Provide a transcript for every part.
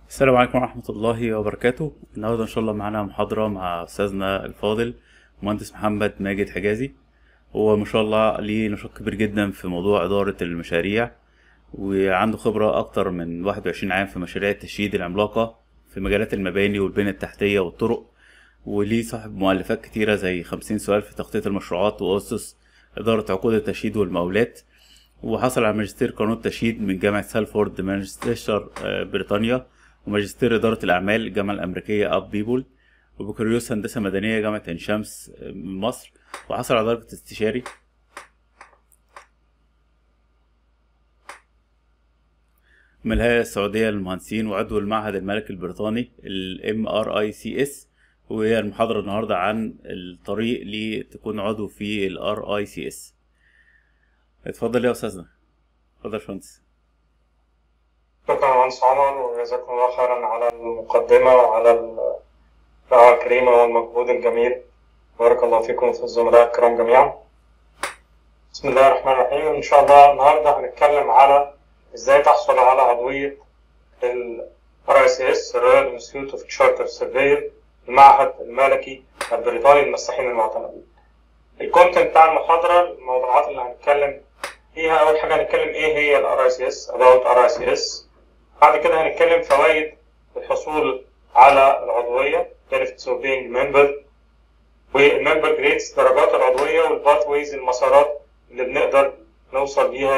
السلام عليكم ورحمة الله وبركاته النهاردة إن شاء الله معانا محاضرة مع أستاذنا الفاضل مهندس محمد ماجد حجازي هو ما شاء الله ليه نشاط كبير جدا في موضوع إدارة المشاريع وعنده خبرة أكتر من 21 عام في مشاريع التشييد العملاقة في مجالات المباني والبنية التحتية والطرق وليه صاحب مؤلفات كتيرة زي 50 سؤال في تخطيط المشروعات وأسس إدارة عقود التشييد والمقاولات وحصل على ماجستير قانون التشييد من جامعة سالفورد مانشستر آه، بريطانيا وماجستير إدارة الأعمال الجامعة الأمريكية أب بيبول وبكالوريوس هندسة مدنية جامعة عين شمس آه، من مصر وحصل على درجة استشاري من الهيئة السعودية للمهندسين وعضو المعهد الملكي البريطاني ال MRICS وهي المحاضرة النهاردة عن الطريق لتكون عضو في ال RICS اتفضل يا أستاذنا اتفضل يا باشمهندس شكرا يا مهندس عمر وجزاكم الله خيرا على المقدمة وعلى الدعوة الكريمة والمجهود الجميل بارك الله فيكم في الزملاء الكرام جميعا بسم الله الرحمن الرحيم إن شاء الله النهاردة هنتكلم على إزاي تحصل على عضوية ال RICS Royal Institute of Chartered Surveyor المعهد الملكي البريطاني للمساحين المعتمدين الكونتنت بتاع المحاضرة الموضوعات اللي هنتكلم فيها أول حاجة هنتكلم إيه هي ال RICS about RICS بعد كده هنتكلم فوائد الحصول على العضوية benefits of being member والممبر جريدز درجات العضوية والباث ويز المسارات اللي بنقدر نوصل بيها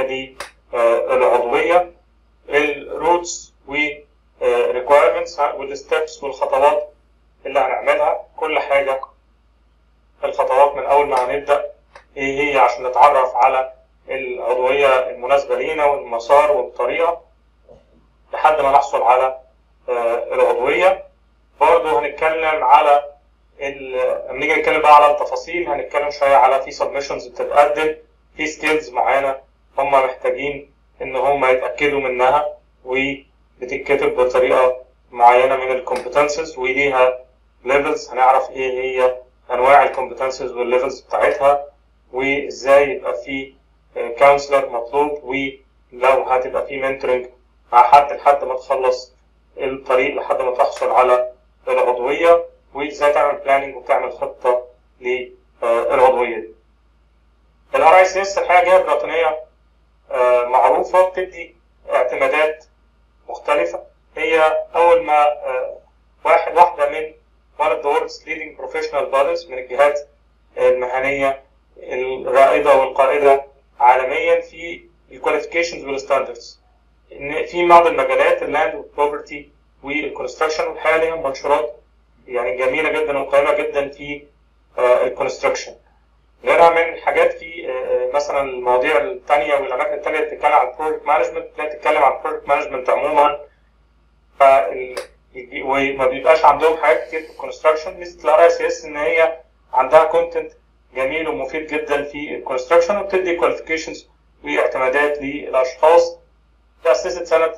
للعضوية الروتس و requirements والستبس والخطوات اللي هنعملها كل حاجة الخطوات من أول ما هنبدأ إيه هي عشان نتعرف على العضوية المناسبة لينا والمسار والطريقة لحد ما نحصل على آه، العضوية برضه هنتكلم على ال- لما نيجي نتكلم بقى على التفاصيل هنتكلم شوية على في سبمشنز بتتقدم في سكيلز معينة هم محتاجين إن هم يتأكدوا منها وبتتكتب بطريقة معينة من الكومبتنسز وليها ليفلز هنعرف إيه هي أنواع الكومبتنسز والليفلز بتاعتها وإزاي يبقى في كونسلر مطلوب ولو هتبقى في منتورنج مع حد لحد ما تخلص الطريق لحد ما تحصل على العضوية وازاي تعمل بلاننج وتعمل خطة للعضوية دي. ال RICS الحقيقة جهة بريطانية آه، معروفة بتدي اعتمادات مختلفة هي أول ما آه، واحد واحدة من one of the world's leading professional bodies من الجهات المهنية الرائدة والقائدة عالميا في الكواليفيكيشنز والستاندردز ان في بعض المجالات اللاند والبروبرتي والكونستراكشن والحقيقه ليها منشورات يعني جميله جدا وقيمه جدا في الكونستراكشن غيرها من حاجات في آه، مثلا المواضيع الثانيه والاماكن الثانيه اللي بتتكلم عن البروجكت مانجمنت لا تتكلم عن البروجكت مانجمنت عموما فال- وما بيبقاش عندهم حاجات كتير في الكونستراكشن ميزه الار اس اس ان هي عندها كونتنت جميل ومفيد جدا في الكونستراكشن وبتدي كواليفيكيشنز واعتمادات للاشخاص تأسست سنة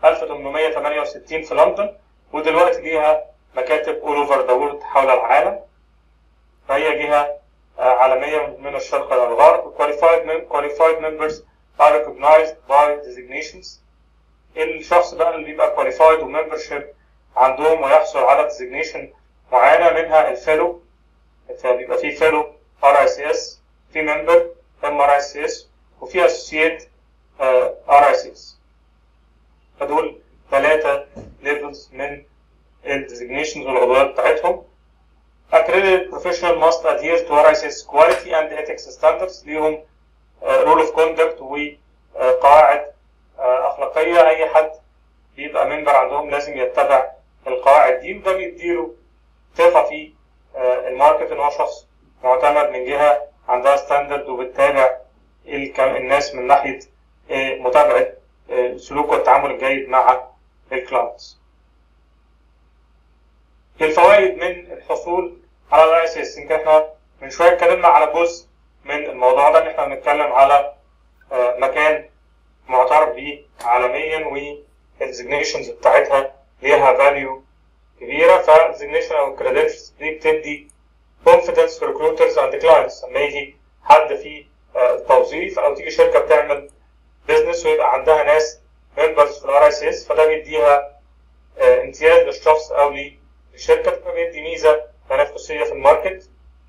1868 في لندن ودلوقتي ليها مكاتب all over the world حول العالم فهي جهة آه، عالمية من الشرق إلى الغرب qualified, mem- qualified members are recognized by designations الشخص بقى اللي بيبقى qualified وممبرشيب عندهم ويحصل على designation معينة منها الفيلو فبيبقى في فيلو RICS في ممبر MRICS وفي associate آه، RICS فدول ثلاثة ليفلز من الديزيجنيشنز والعضويات بتاعتهم accredited professional must adhere to RICS quality and ethics standards ليهم رول اوف كوندكت وقواعد اخلاقيه اي حد بيبقى ممبر عندهم لازم يتبع القواعد دي وده بيديله ثقه في آه، الماركت ان هو شخص معتمد من جهه عندها ستاندرد وبتتابع الك- الناس من ناحيه آه، متابعه آه، السلوك والتعامل الجيد مع الكلاينتس. الفوائد من الحصول على الاي اس اس يمكن احنا من شويه اتكلمنا على جزء من الموضوع ده ان احنا بنتكلم على آه، مكان معترف بيه عالميا والديزيجنيشنز بتاعتها ليها فاليو كبيره فالديزيجنيشن او الكريدنشز دي بتدي confidence في recruiters and clients لما يجي حد في آه، توظيف او تيجي شركه بتعمل بزنس ويبقى عندها ناس ممبرز في الار اس اس فده بيديها آه، امتياز للشخص او للشركه فبيدي ميزه تنافسيه في الماركت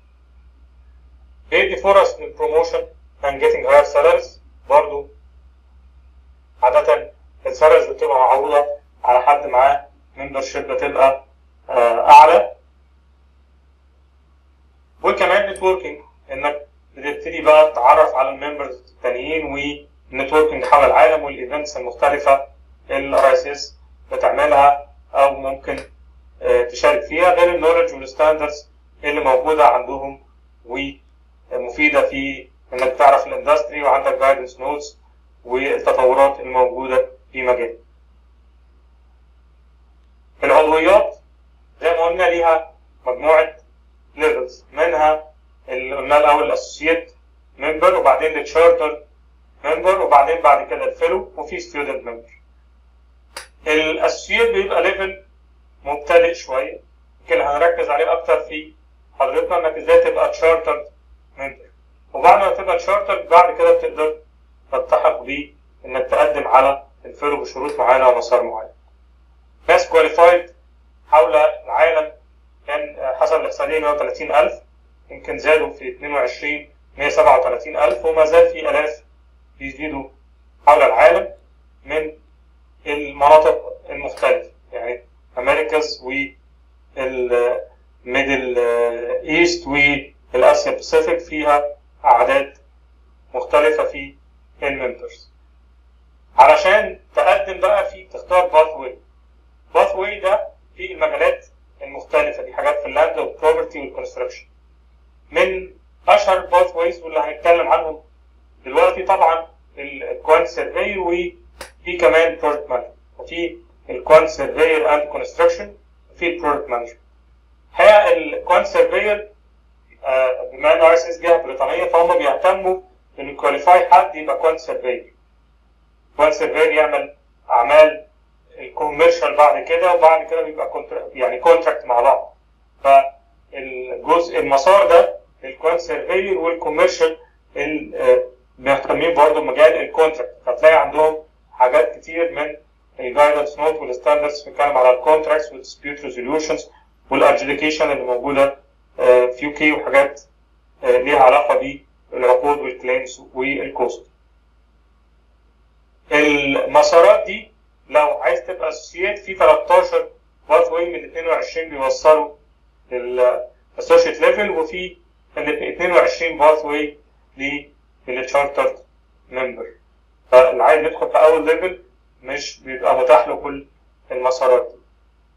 بيدي فرص للبروموشن and getting higher salaries برضو عادة السالاريز بتبقى معروضة على حد معاه ممبرشيب بتبقى آه، أعلى وكمان نتوركينج إنك بتبتدي بقى تتعرف على الممبرز التانيين والنتوركينج حول العالم والايفنتس المختلفة اللي ار اس اس بتعملها أو ممكن آه، تشارك فيها غير النولج والستاندردز اللي موجودة عندهم ومفيدة في إنك تعرف الاندستري وعندك جايدنس نوتس والتطورات الموجودة في مجال. العضويات زي ما قلنا ليها مجموعة ليفلز منها اللي قلنا الأول الأسوسييت ممبر وبعدين التشارتر ممبر وبعدين بعد كده الفيلو وفي ستودنت ممبر. الأسوسييت بيبقى ليفل مبتدئ شوية يمكن هنركز عليه أكتر في حضرتنا إنك إزاي تبقى تشارتر ممبر. وبعد ما تبقى تشارتر بعد كده بتقدر تلتحق بيه انك تقدم على الفيلو بشروط معينه ومسار معين. ناس كواليفايد حول العالم كان حسب الاحصائيه 130000 يمكن زادوا في 22 137000 وما زال في الاف بيزيدوا حول العالم من المناطق المختلفه يعني امريكاز والميدل ايست والاسيا باسيفيك فيها اعداد مختلفه في الممبرز علشان تقدم بقى في تختار باث واي باث واي ده في المجالات المختلفه دي حاجات في اللاند والبروبرتي والكونستراكشن من اشهر باث وايز واللي هنتكلم عنهم دلوقتي طبعا الكوانت سيرفي وفي كمان بروجكت مانجمنت وفي الكوانت سيرفير اند كونستراكشن وفي البروجكت مانجمنت الحقيقه الكوانت سيرفير بما ان ار اس اس جهه بريطانيه فهم بيهتموا ان يكواليفاي حد يبقى كوانت سيرفير كوانت سيرفير يعمل اعمال الكوميرشال بعد كده وبعد كده بيبقى كونتر... يعني كونتراكت مع بعض فالجزء المسار ده الكوانت سيرفير والكوميرشال مهتمين برضه بمجال الكونتراكت فتلاقي عندهم حاجات كتير من الجايدنس نوت والستاندردز بنتكلم على الكونتراكتس والديسبيوت ريزوليوشنز والادجيديكيشن اللي موجوده في يو كي وحاجات ليها علاقه بالعقود والكليمز والكوست. المسارات دي لو عايز تبقى اسوسييت في 13 باث واي من 22 بيوصلوا للاسوشيت ليفل وفي ال 22 باث واي للتشارترد ممبر فاللي عايز يدخل في اول ليفل مش بيبقى متاح له كل المسارات دي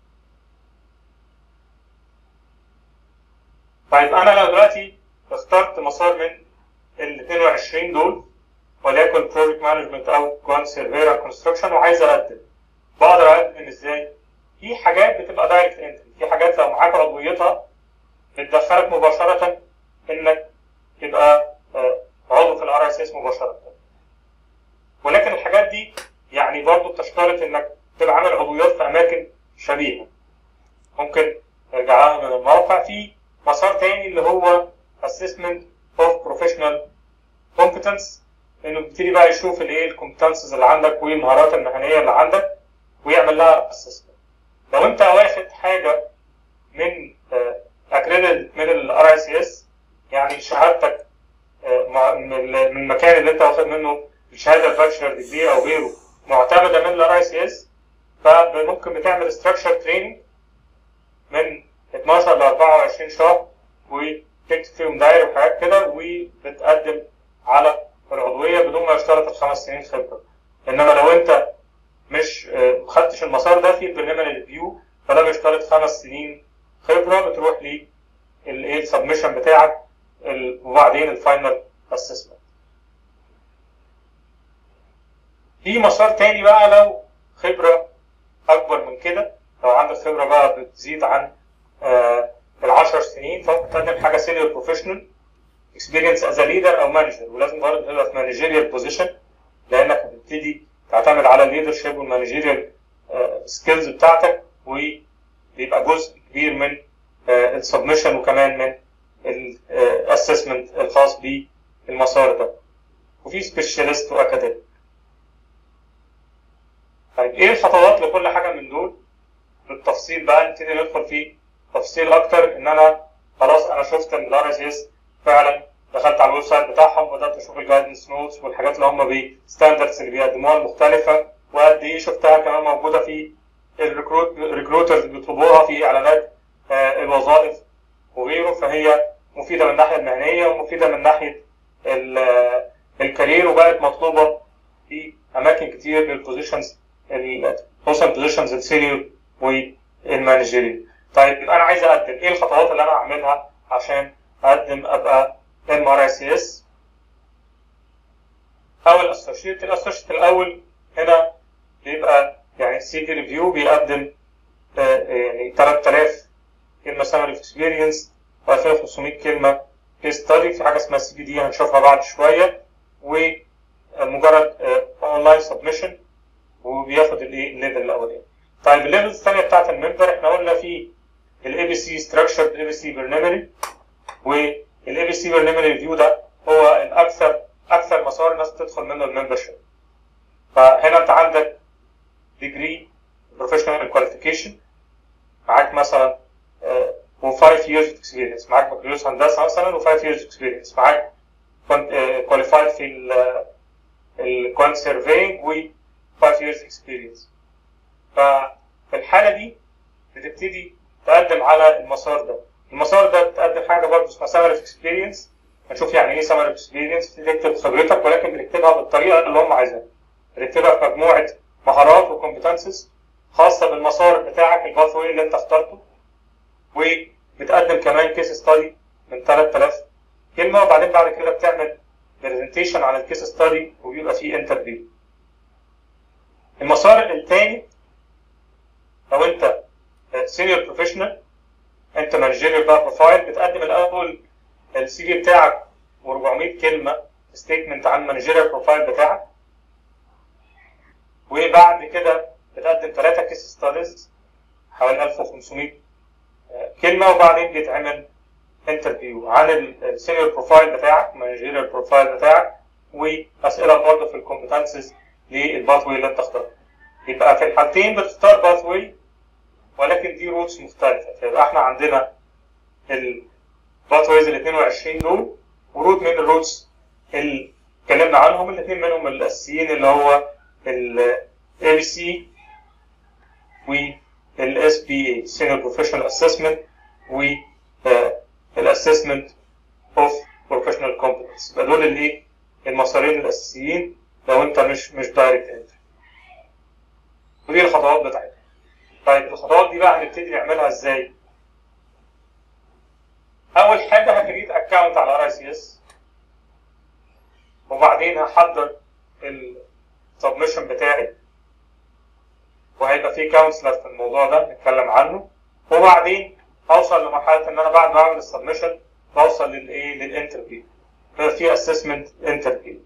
طيب انا لو دلوقتي اخترت مسار من ال 22 دول وليكن بروجكت مانجمنت او كوانت سيرفير كونستراكشن وعايز اقدم بقدر اقدم ازاي؟ في حاجات بتبقى دايركت انتري في حاجات لو معاك عضويتها بتدخلك مباشره انك تبقى عضو في الار اس اس مباشره ولكن الحاجات دي يعني برضو بتشترط انك تبقى عامل عضويات في اماكن شبيهه ممكن ارجع لها من الموقع في مسار تاني اللي هو assessment of professional competence انه بيبتدي بقى يشوف الايه الكومبتنسز اللي عندك والمهارات المهنيه اللي عندك ويعمل لها assessment لو انت واخد حاجه من اكريدت من الار اس اس يعني شهادتك من المكان اللي انت واخد منه الشهاده الباتشلر ديجري او غيره معتمده من الار اس اس فممكن بتعمل ستراكشر تريننج من 12 ل 24 شهر وتكتب فيهم دايرة وحاجات كده وبتقدم على العضوية بدون ما يشترط الخمس سنين خبرة انما لو انت مش خدتش المسار ده في البريليمينري ريفيو فده بيشترط خمس سنين خبرة بتروح للايه السبمشن بتاعك وبعدين الفاينل اسسمنت في مسار تاني بقى لو خبرة أكبر من كده لو عندك خبرة بقى بتزيد عن آه العشر سنين فممكن تقدم حاجة سينيور بروفيشنال اكسبيرينس از ليدر أو مانجر ولازم برضه تبقى في مانجيريال بوزيشن لأنك هتبتدي تعتمد على الليدرشيب والمانجيريال سكيلز بتاعتك ويبقى جزء كبير من آه السبمشن وكمان من الاسسمنت الخاص بالمسار ده وفي سبيشاليست واكاديمي طيب ايه الخطوات لكل حاجه من دول هنبتدي ندخل في تفصيل اكتر ان انا خلاص انا شفت ان الار اس اس فعلا دخلت على الويب سايت بتاعهم بدات اشوف الجايدنس نوتس والحاجات اللي هم بالستاندردز اللي بيقدموها المختلفه وقد ايه شفتها كمان موجوده في الريكروترز بيطلبوها في اعلانات آه، الوظائف وغيره فهي مفيده من الناحيه المهنيه ومفيده من ناحيه ال- آه، الكارير وبقت مطلوبه في اماكن كتير للبوزيشنز خصوصا البوزيشنز السينيور والمانجيريال طيب يبقى انا عايز اقدم ايه الخطوات اللي انا اعملها عشان اقدم ابقى ام ار اس اس او الاسوشيت الاسوشيت الاول هنا بيبقى يعني سي في ريفيو بيقدم آه، يعني 3000 كلمه سمري اكسبيرينس و2500 كلمه كيس ستادي في حاجه اسمها سي في دي هنشوفها بعد شويه ومجرد اونلاين سبمشن وبياخد الايه الليفل الاولاني طيب الليفلز الثانيه بتاعت الممبر احنا قلنا في الاي بي سي ستراكشرد اي بي سي برنامري والاي بي سي برنامري ريفيو ده هو الاكثر اكثر مسار الناس تدخل منه الممبرشيب فهنا انت عندك ديجري بروفيشنال كواليفيكيشن معاك مثلا و5 years experience معاك بكالوريوس هندسه مثلا و5 years experience معاك كواليفايد في الكوانت سيرفينج و 5 years experience ففي الحاله دي بتبتدي تقدم على المسار ده المسار ده بتقدم حاجه برضه اسمها سمري اكسبيرينس هنشوف يعني ايه سمري اكسبيرينس تكتب خبرتك ولكن بتكتبها بالطريقه اللي هم عايزينها بتكتبها في مجموعه مهارات وكومبتنسز خاصه بالمسار بتاعك الباث واي اللي انت اخترته وبتقدم كمان كيس ستادي من 3000 كلمه وبعدين بعد كده بتعمل برزنتيشن على الكيس ستادي وبيبقى فيه انترفيو المسار الثاني لو انت سينيور بروفيشنال انت مانجيريال بقى بروفايل بتقدم الاول السي في بتاعك و400 كلمه ستيتمنت عن مانجيريال بروفايل بتاعك وبعد كده بتقدم ثلاثه كيس ستاديز حوالي 1500 كلمه وبعدين بيتعمل انترفيو عن السينيور بروفايل بتاعك مانجيريال بروفايل بتاعك واسئله برضه في الكومبتنسز للباث واي اللي انت اخترته يبقى في الحالتين بتختار باث واي ولكن دي روتس مختلفه فيبقى احنا عندنا الباث وايز ال 22 دول وروت من الروتس اللي اتكلمنا عنهم الاثنين منهم الاساسيين اللي هو ال ABC وال SBA Senior Professional Assessment و الاسسمنت اوف بروفيشنال كومبتنس يبقى دول الايه المسارين الاساسيين لو انت مش مش دايركت انتر ودي الخطوات بتاعتها طيب الخطوات دي بقى هنبتدي نعملها ازاي اول حاجه هكريت اكونت على ار سي اس وبعدين هحضر السبمشن بتاعي وهيبقى في كونسلر في الموضوع ده نتكلم عنه وبعدين اوصل لمرحله ان انا بعد ما اعمل السبمشن بوصل للايه للانترفيو في اسسمنت انترفيو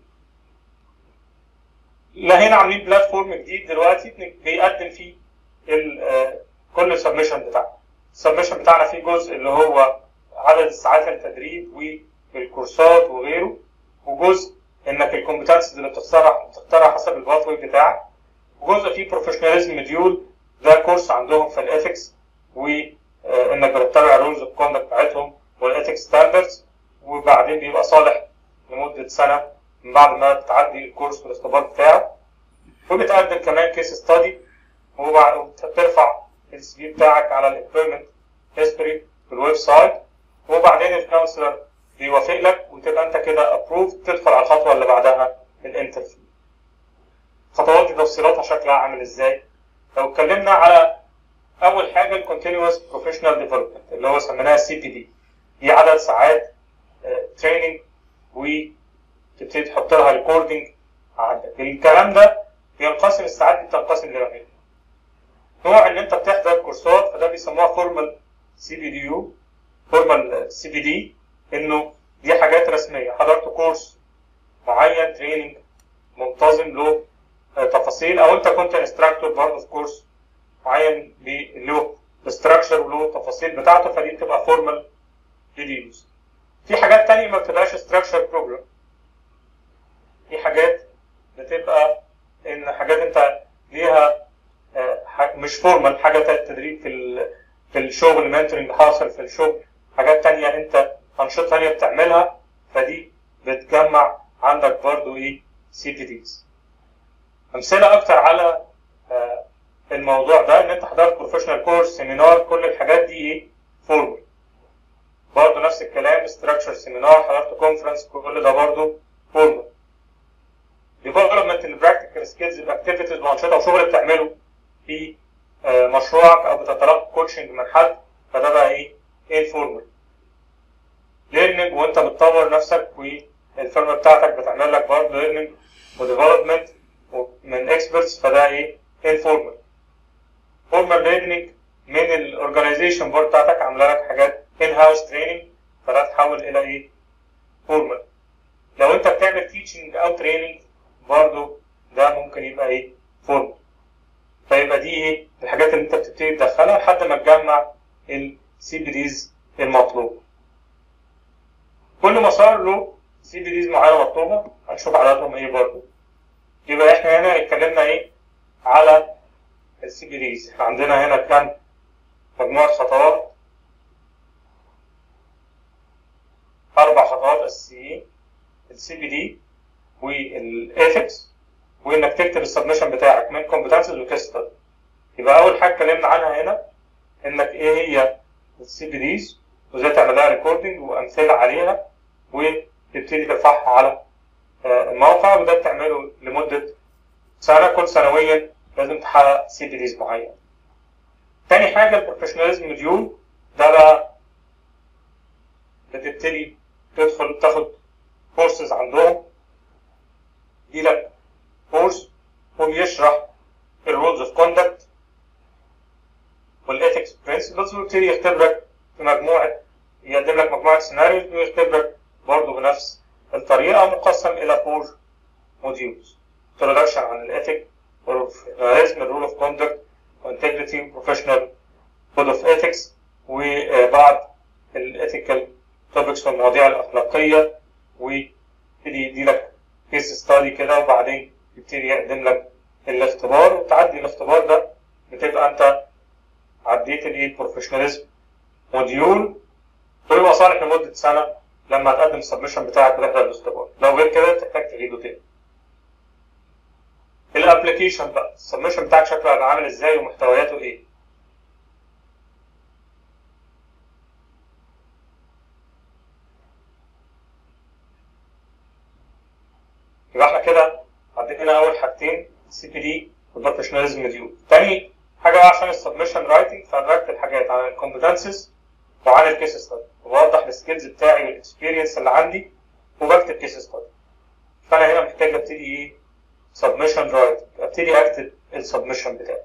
لا هنا عاملين بلاتفورم جديد دلوقتي بيقدم فيه كل السبمشن بتاعنا السبمشن بتاعنا فيه جزء اللي هو عدد الساعات التدريب والكورسات وغيره وجزء انك الكومبتنسز اللي بتختارها بتختارها حسب الباث واي بتاعك وجزء فيه بروفيشناليزم مديول ده كورس عندهم في الاثكس وانك بتتبع الرولز اوف كوندكت بتاعتهم والاثكس ستاندردز وبعدين بيبقى صالح لمده سنه من بعد ما بتعدي الكورس والاختبار بتاعه وبتقدم كمان كيس ستادي وبترفع السي في بتاعك على الامبلويمنت هيستوري في الويب سايت وبعدين الكونسلر بيوافق لك وتبقى انت كده ابروف تدخل على الخطوه اللي بعدها الانترفيو الخطوات دي تفصيلاتها شكلها عامل ازاي لو اتكلمنا على اول حاجه الكونتينوس بروفيشنال ديفلوبمنت اللي هو سميناها سي بي دي دي عدد ساعات تريننج وتبتدي تحط لها ريكوردنج عندك الكلام ده بينقسم الساعات دي بتنقسم لنوعين نوع ان انت بتحضر كورسات فده بيسموها فورمال سي بي دي يو فورمال سي بي دي انه دي حاجات رسميه حضرت كورس معين تريننج منتظم له تفاصيل او انت كنت انستراكتور برضه في كورس معين له استراكشر وله تفاصيل بتاعته فدي بتبقى فورمال فيديوز في حاجات تانية ما بتبقاش استراكشر بروجرام في حاجات بتبقى ان حاجات انت ليها مش فورمال حاجه تدريب في في الشغل منتورنج حاصل في الشغل حاجات تانية انت انشطه تانية بتعملها فدي بتجمع عندك برضو ايه سي بي ديز امثله اكتر على آه الموضوع ده ان انت حضرت بروفيشنال كورس سيمينار كل الحاجات دي ايه فورمال برضه نفس الكلام ستراكشر سيمينار حضرت كونفرنس كل ده برضه فورمال ديفلوبمنت البراكتيكال سكيلز باكتيفيتيز وانشطه وشغل بتعمله في آه مشروعك او بتتلقى كوتشنج من حد فده بقى ايه انفورمال ليرنينج وانت بتطور نفسك والفيرم بتاعتك بتعمل لك برضه ليرنينج وديفلوبمنت من اكسبرتس فده ايه انفورمال فورمال ليرنينج من الاورجنايزيشن بورد بتاعتك عامله لك حاجات ان هاوس تريننج فده تحول الى ايه فورمال لو انت بتعمل تيتشنج او تريننج برضه ده ممكن يبقى ايه فورمال فيبقى دي ايه الحاجات اللي انت بتبتدي تدخلها لحد ما تجمع السي بي ديز المطلوب كل مسار له سي بي ديز معينه مطلوبه هنشوف عددهم ايه برضه يبقى احنا هنا اتكلمنا ايه على السي بي ديز احنا عندنا هنا كان مجموعه خطوات اربع خطوات اساسيين السي بي دي والاثكس وانك تكتب السبمشن بتاعك من كومبتنسز وكيس يبقى اول حاجه اتكلمنا عنها هنا انك ايه هي السي بي ديز وازاي تعمل لها ريكوردنج وامثله عليها وتبتدي ترفعها على الموقع وده بتعمله لمده سنه كل سنويا لازم تحقق سي بي ديز معين. تاني حاجه البروفيشناليزم مديول ده بقى بتبتدي تدخل تاخد كورسز عندهم يجيلك كورس وبيشرح الرولز اوف كوندكت والاثكس برنسبلز ويبتدي يختبرك في مجموعه يقدم لك مجموعه سيناريوز ويختبرك برضه بنفس الطريقه مقسم الى فور موديولز introduction عن الاثيك professionalism الرول اوف كوندكت integrity professional code of ethics وبعض الاثيكال توبكس والمواضيع الاخلاقيه ويبتدي يديلك كيس ستادي كده وبعدين يبتدي يقدم لك الاختبار وتعدي الاختبار ده بتبقى انت عديت الايه البروفيشناليزم موديول ويبقى صالح لمده سنه لما تقدم السبمشن بتاعك وتحضر الاختبار لو غير كده تحتاج تعيده تاني الابلكيشن بقى السبمشن بتاعك شكله هيبقى عامل ازاي ومحتوياته ايه يبقى احنا كده عدينا اول حاجتين سي بي دي والبروفيشناليزم مديول تاني حاجه بقى عشان السبمشن رايتنج فبكتب حاجات عن الكومبتنسز وعن الكيس ستادي وبوضح السكيلز بتاعي والاكسبيرينس اللي عندي وبكتب كيس ستادي فانا هنا محتاج ابتدي ايه سبمشن رايتنج ابتدي اكتب السبمشن بتاعي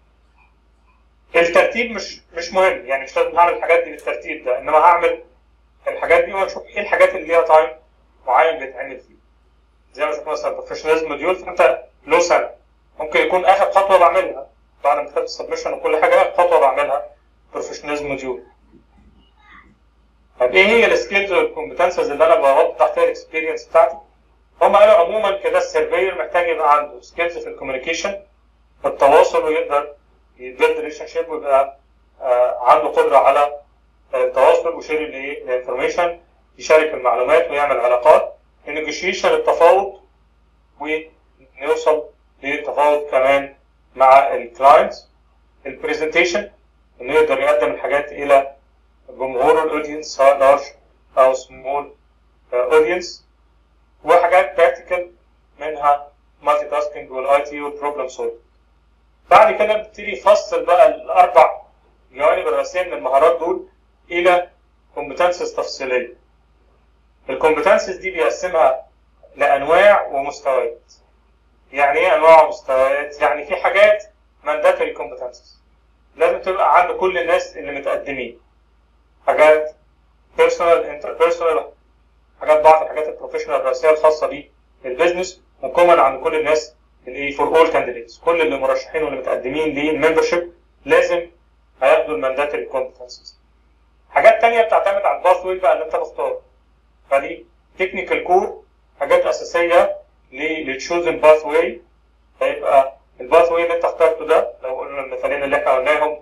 الترتيب مش مش مهم يعني مش لازم هعمل الحاجات دي بالترتيب ده انما هعمل الحاجات دي ونشوف ايه الحاجات اللي ليها تايم معين بيتعمل فيه زي ما شفنا مثلا بروفيشناليزم موديول فانت له سنه ممكن يكون اخر خطوه بعملها بعد ما كتبت السبمشن وكل حاجه اخر خطوه بعملها بروفيشناليزم موديول طب ايه هي السكيلز والكومبتنسز اللي انا بوضح فيها الاكسبيرينس بتاعتي؟ هم قالوا عموما كده السيرفير محتاج يبقى عنده سكيلز في الكوميونيكيشن في التواصل ويقدر يبيلد ريليشن شيب ويبقى آه عنده قدره على التواصل وشير الانفورميشن يشارك المعلومات ويعمل علاقات النيجوشيشن التفاوض ونوصل للتفاوض كمان مع الكلاينتس البرزنتيشن انه يقدر يقدم الحاجات الى جمهور الاودينس سواء لارج او سمول اودينس وحاجات براكتيكال منها مالتي تاسكينج والاي تي والبروبلم سولف بعد كده بتبتدي يفصل بقى الاربع جوانب الرئيسيه من المهارات دول الى كومبتنسز تفصيليه الكومبتنسز دي بيقسمها لانواع ومستويات يعني ايه انواع ومستويات يعني في حاجات مانداتوري كومبتنسز لازم تبقى عند كل الناس اللي متقدمين حاجات بيرسونال انتربيرسونال حاجات بعض الحاجات البروفيشنال الرئيسيه الخاصه بالبيزنس وكومن عند كل الناس الايه فور اول كانديديتس كل اللي مرشحين واللي متقدمين للممبرشيب لازم هياخدوا المانداتوري كومبتنسز حاجات تانية بتعتمد على الباث واي بقى اللي انت مختاره فدي تكنيكال كور حاجات اساسيه للتشوزن باث واي هيبقى الباث واي اللي انت اخترته ده لو قلنا المثالين اللي احنا قلناهم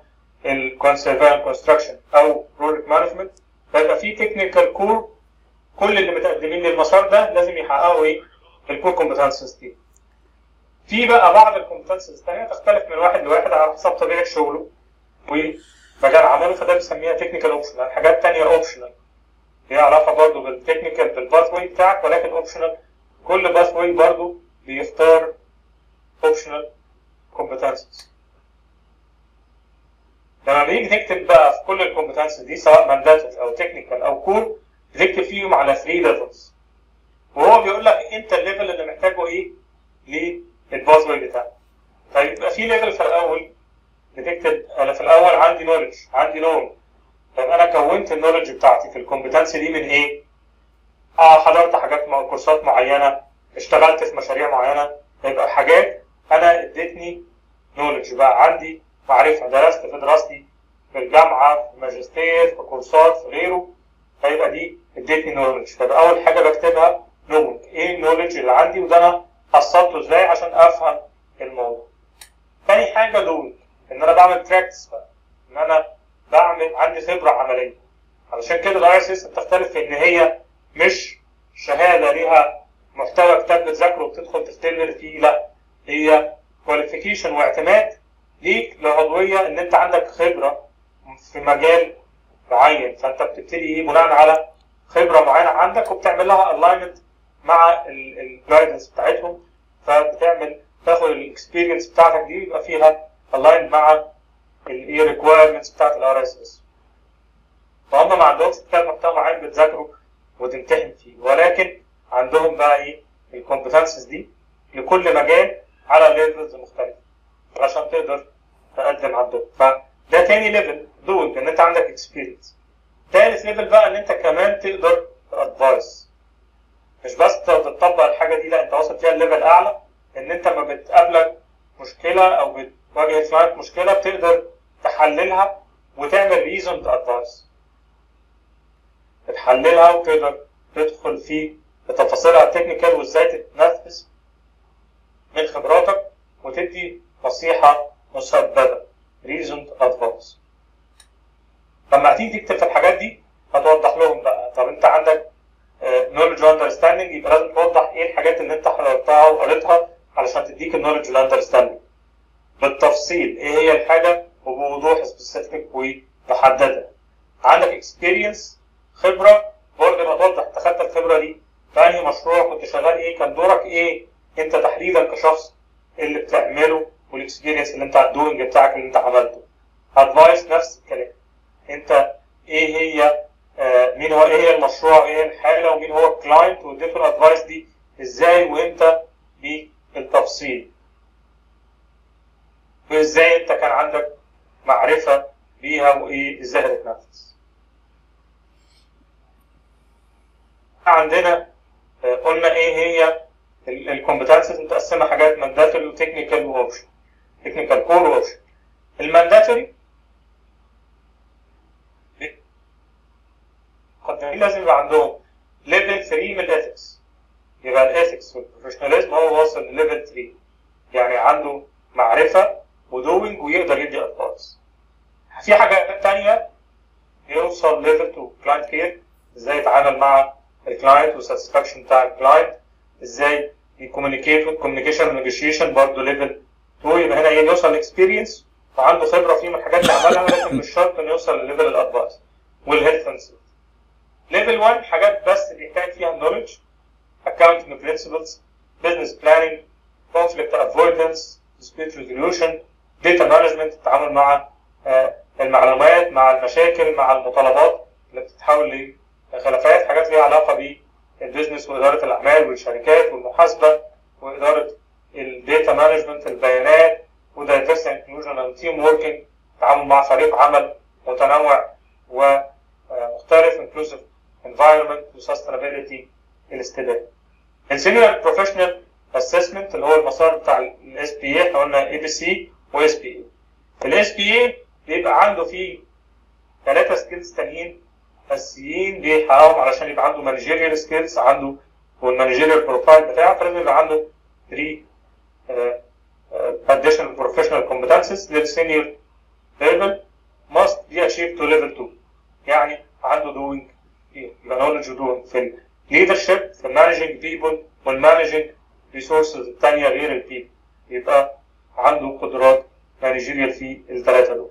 الكونسرفيشن كونستراكشن او بروجكت مانجمنت فيبقى في تكنيكال كور كل اللي متقدمين للمسار ده لازم يحققوا ايه؟ الكور كومبتنسز دي. في بقى بعض الكومبتنسز الثانيه تختلف من واحد لواحد على حسب طبيعه شغله ومجال عمله فده بنسميها تكنيكال اوبشنال، حاجات ثانيه اوبشنال. ليها علاقه برضه بالتكنيكال بالباث واي بتاعك ولكن اوبشنال كل باث واي برضه بيختار اوبشنال كومبتنسز. لما بنيجي نكتب بقى في كل الكومبتنسز دي سواء مانداتوري او تكنيكال او كور بتكتب فيهم على 3 ليفلز وهو بيقول لك انت الليفل اللي محتاجه ايه للباث واي بتاعك فيبقى في ليفل في الاول بتكتب انا في الاول عندي نولج عندي نون طب انا كونت النولج بتاعتي في الكومبتنسي دي من ايه؟ اه حضرت حاجات مع كورسات معينه اشتغلت في مشاريع معينه يبقى حاجات انا ادتني نولج بقى عندي معرفه درست في دراستي في الجامعه في ماجستير في كورسات في غيره فيبقى دي ادتني نولج فيبقى اول حاجه بكتبها نولج ايه النولج اللي عندي وده انا حصلته ازاي عشان افهم الموضوع تاني حاجه دوينج ان انا بعمل براكتس بقى ان انا بعمل عندي خبره عمليه علشان كده الاي اس اس بتختلف في ان هي مش شهاده ليها محتوى كتاب بتذاكره وبتدخل تختبر فيه لا هي كواليفيكيشن واعتماد ليك لعضويه ان انت عندك خبره في مجال معين فانت بتبتدي ايه بناء على خبره معينه عندك وبتعمل لها الاينمنت مع الجايدنس بتاعتهم فبتعمل تاخد الاكسبيرينس بتاعتك دي يبقى فيها الاين مع الايه ريكوايرمنتس بتاعت الار اس اس فهم ما عندهمش كتاب محتوى معين بتذاكره وتمتحن فيه ولكن عندهم بقى ايه الكومبتنسز دي لكل مجال على ليفلز مختلفه عشان تقدر تقدم عندهم فده تاني ليفل دوينج ان انت عندك اكسبيرينس تالت ليفل بقى ان انت كمان تقدر تادفايس مش بس تطبق الحاجه دي لا انت واصل فيها الليفل اعلى ان انت ما بتقابلك مشكله او بتواجه معاك مشكله بتقدر تحللها وتعمل ريزون ادفايس تحللها وتقدر تدخل في تفاصيلها التكنيكال وازاي تتنفذ من خبراتك وتدي نصيحه مسدده ريزون ادفايس لما هتيجي تكتب في الحاجات دي هتوضح لهم بقى طب انت عندك نولج واندرستاندنج يبقى لازم توضح ايه الحاجات اللي انت حضرتها وقريتها علشان تديك النولج والاندرستاندنج بالتفصيل ايه هي الحاجه وبوضوح سبيسيفيك ومحدده عندك اكسبيرينس خبره برضه يبقى توضح انت خدت الخبره دي في انهي مشروع كنت شغال ايه كان دورك ايه انت تحديدا كشخص اللي بتعمله والاكسبيرينس اللي انت الدوينج بتاعك اللي انت عملته ادفايس نفس الكلام انت ايه هي آه مين هو ايه هي المشروع ايه الحاله ومين هو الكلاينت واديته الادفايس دي ازاي وامتى بالتفصيل وازاي انت كان عندك معرفه بيها وايه ازاي هتتنفذ عندنا آه قلنا ايه هي الكومبتنسز متقسمه حاجات مانداتوري وتكنيكال واوبشن تكنيكال كور واوبشن المانداتوري مقدمين لازم يبقى عندهم ليفل 3 من الاثكس يبقى الاثكس والبروفيشناليزم هو واصل لليفل 3 يعني عنده معرفه ودوينج ويقدر يدي ادفايس في حاجات تانية يوصل ليفل 2 كلاينت كير ازاي يتعامل مع الكلاينت والساتسفاكشن بتاع الكلاينت ازاي يكومينيكيت والكوميونيكيشن نيجوشيشن برضه ليفل 2 يبقى هنا يوصل لاكسبيرينس وعنده خبره في من الحاجات اللي عملها ولكن مش شرط انه يوصل لليفل الادفايس والهيلث اند ليفل 1 حاجات بس بيحتاج فيها النولج accounting principles business planning conflict avoidance dispute resolution data management التعامل مع المعلومات مع المشاكل مع المطالبات اللي بتتحول لخلافات حاجات ليها علاقه بالبيزنس واداره الاعمال والشركات والمحاسبه واداره الداتا مانجمنت البيانات ودايفرسي انكلوجن اند تيم وركينج التعامل مع فريق عمل متنوع ومختلف inclusive environment وsustainability الاستدامه. السينيور بروفيشنال اسسمنت اللي هو المسار بتاع الاس بي اي احنا قلنا اي بي سي واس بي اي. الاس بي اي بيبقى عنده فيه ثلاثة سكيلز تانيين اساسيين بيحققهم علشان يبقى عنده مانجيريال سكيلز عنده والمانجيريال بروفايل بتاعه فلازم يبقى عنده 3 additional professional competencies للسينيور ليفل must be achieved to level 2 يعني عنده doing يبقى knowledge doing في ال leadership في managing people وال managing resources التانية غير ال people يبقى عنده قدرات managerial في الثلاثة دول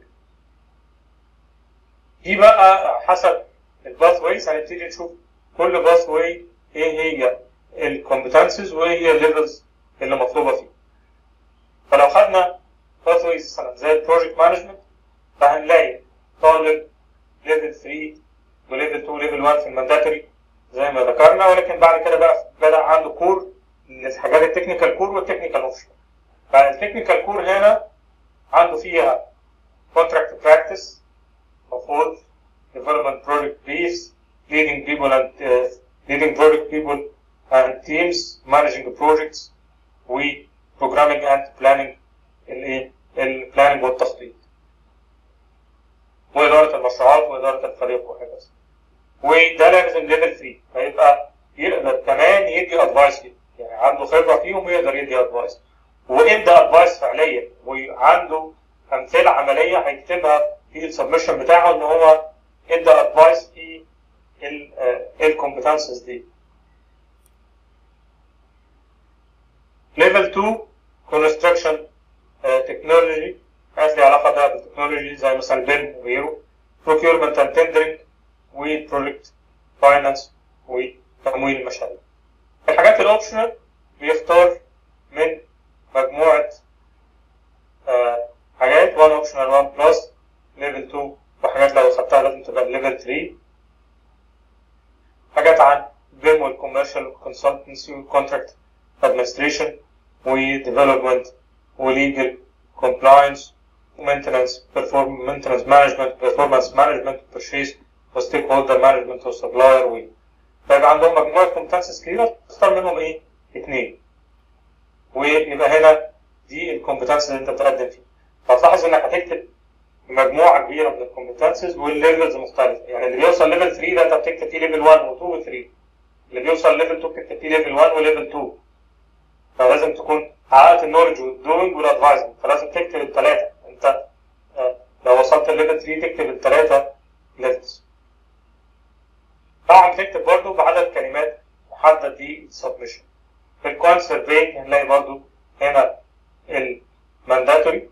دي بقى حسب الباث ويز هنبتدي نشوف كل باث واي ايه هي الكومبتنسز وايه هي الليفلز اللي مطلوبه فيه فلو خدنا باث ويز مثلا زي البروجكت مانجمنت فهنلاقي طالب ليفل 3 وليفل 2 وليفل 1 في المانداتوري زي ما ذكرنا ولكن بعد كده بقى بدا عنده كور الحاجات التكنيكال كور والتكنيكال اوبشن فالتكنيكال كور هنا عنده فيها contract practice of all development project briefs leading people and uh, leading project people and teams managing the projects و programming and planning الايه البلاننج والتخطيط وإدارة المشروعات وإدارة الفريق وهكذا وده لازم ليفل 3 فيبقى يقدر كمان يدي ادفايس فيه يعني عنده خبرة فيهم ويقدر يدي ادفايس وادى ادفايس فعليا وعنده امثلة عملية هيكتبها في السبمشن بتاعه ان هو ادى ادفايس في الكومبتنسز دي ليفل 2 كونستراكشن تكنولوجي حاجات ليها علاقه بقى بالتكنولوجي زي مثلا بيم وغيره procurement and tendering وبروجكت فاينانس وتمويل المشاريع الحاجات الاوبشنال بيختار من مجموعه آه حاجات 1 اوبشنال 1 بلس ليفل 2 وحاجات لو خدتها لازم تبقى ليفل 3 حاجات عن بيم والكوميرشال كونسلتنسي والكونتراكت ادمنستريشن وديفلوبمنت وليجل كومبلاينس ومينتنس perform maintenance management performance management purchase وستيك هولدر مانجمنت وسبلاير و فيبقى عندهم مجموعه كومبتنسز كتيره تختار منهم ايه؟ اثنين ويبقى هنا دي الكومبتنسز اللي انت بتقدم فيها فتلاحظ انك هتكتب مجموعه كبيره من الكومبتنسز والليفلز مختلفه يعني اللي بيوصل ليفل 3 ده انت بتكتب فيه ليفل 1 و2 و3 اللي بيوصل ليفل 2 بتكتب فيه ليفل 1 وليفل 2 فلازم تكون حققت النولج والدوينج والادفايزنج فلازم تكتب الثلاثه انت لو وصلت لليفل 3 تكتب الثلاثه ليفلز طبعا تكتب برضه بعدد كلمات محدد دي سبمشن في الكوان سيرفي هنلاقي برضه هنا المانداتوري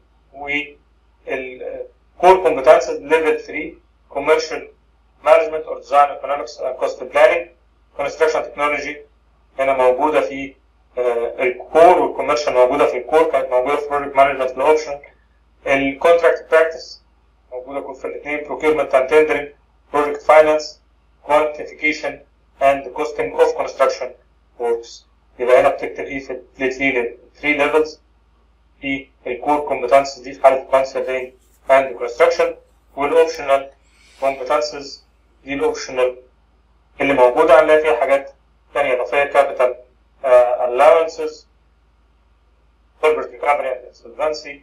والكور كومبتنسز ليفل 3 كوميرشال مانجمنت اور ديزاين ايكونومكس اند كوست بلاننج كونستراكشن تكنولوجي هنا موجوده في الكور والكوميرشال موجوده في الكور كانت موجوده في بروجكت مانجمنت الاوبشن الكونتراكت براكتس موجوده في الاثنين بروكيرمنت اند تندرنج بروجكت فاينانس quantification and costing of construction works يبقى هنا بتكتب ايه في ال 3 levels في الكور competences دي في حالة conserving and construction والاوبشنال competences دي الاوبشنال اللي موجودة هنلاقي فيها حاجات تانية إضافية capital uh, allowances corporate recovery and insolvency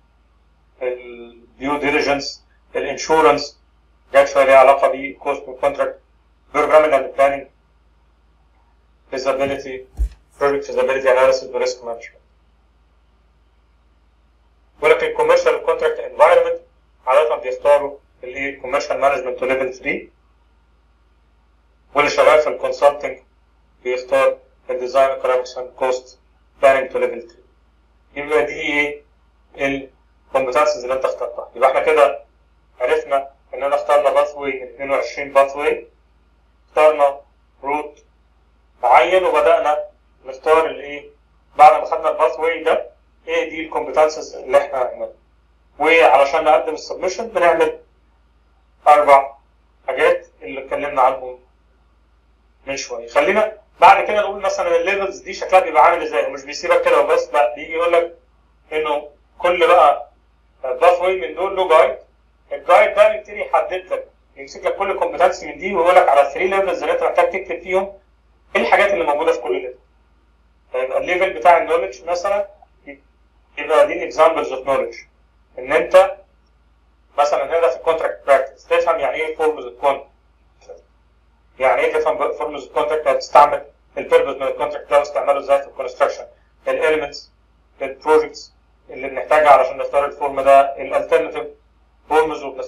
due diligence الانشورنس جات شوية ليها علاقة ب cost contract programming and planning feasibility project feasibility analysis و risk management ولكن commercial contract environment عادة بيختاروا اللي هي commercial management level 3 واللي شغال في الكونسلتنج بيختار الديزاين economics and cost planning to level 3 يبقى دي ايه الكومبتنسز اللي انت اخترتها يبقى احنا كده عرفنا اننا اخترنا باث واي 22 باث واي اخترنا روت معين وبدانا نختار الايه بعد ما خدنا الباث واي ده ايه دي الكومبتنسز اللي احنا هنعملها وعلشان نقدم السبمشن بنعمل اربع حاجات اللي اتكلمنا عنهم من شويه خلينا بعد كده نقول مثلا الليفلز دي شكلها بيبقى عامل ازاي ومش بيسيبك كده وبس لا بيجي يقول لك انه كل بقى باث واي من دول له جايد الجايد ده بيبتدي يحدد لك يمسك لك كل كومبتنسي من دي ويقول لك على 3 ليفلز اللي انت محتاج تكتب فيهم ايه الحاجات اللي موجوده في كل ليفل فيبقى الليفل بتاع النولج مثلا يبقى دي اكزامبلز اوف نولج ان انت مثلا هنا في الكونتراكت براكتس تفهم يعني ايه فورمز الكونتراكت يعني ايه تفهم فورمز الكونتراكت هتستعمل البيربز من الكونتراكت ده واستعماله ازاي في الكونستراكشن الاليمنتس البروجكتس اللي بنحتاجها علشان نختار الفورم ده الالترناتيف فورمز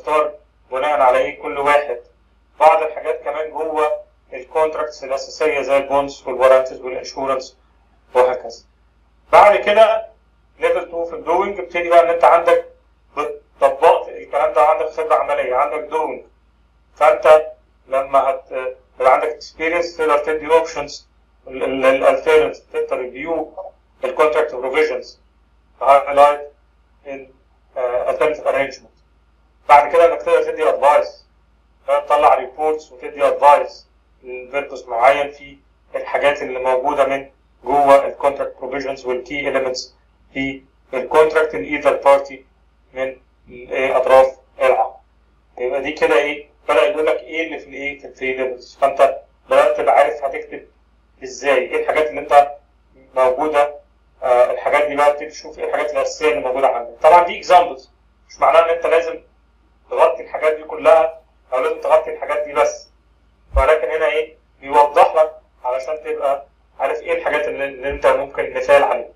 بنختار بناء على ايه كل واحد بعض الحاجات كمان جوه الكونتراكتس الاساسيه زي البونز والورانتس والانشورنس وهكذا بعد كده ليفل 2 في الدوينج ابتدي بقى ان انت عندك طبقت الكلام ده عندك خبره عمليه عندك دوينج فانت لما هت يبقى عندك اكسبيرينس تقدر تدي اوبشنز الالترناتيف تقدر ريفيو الكونتراكت بروفيجنز هايلايت الالترناتيف ارينجمنت بعد كده انك تقدر تدي ادفايس تطلع ريبورتس وتدي ادفايس لبيربس معين في الحاجات اللي موجوده من جوه الكونتراكت بروفيجنز والكي اليمنتس في الكونتراكت الايذر بارتي من اطراف العقد يبقى دي كده ايه بدا يقول لك ايه اللي في الايه في الثري ليفلز فانت بدات تبقى عارف هتكتب ازاي ايه الحاجات اللي انت موجوده آه الحاجات دي بقى تبتدي تشوف ايه الحاجات الاساسيه اللي موجوده عندك طبعا دي اكزامبلز مش معناه ان انت لازم تغطي الحاجات دي كلها او لازم تغطي الحاجات دي بس ولكن هنا ايه بيوضح لك علشان تبقى عارف ايه الحاجات اللي, اللي انت ممكن مثال عليها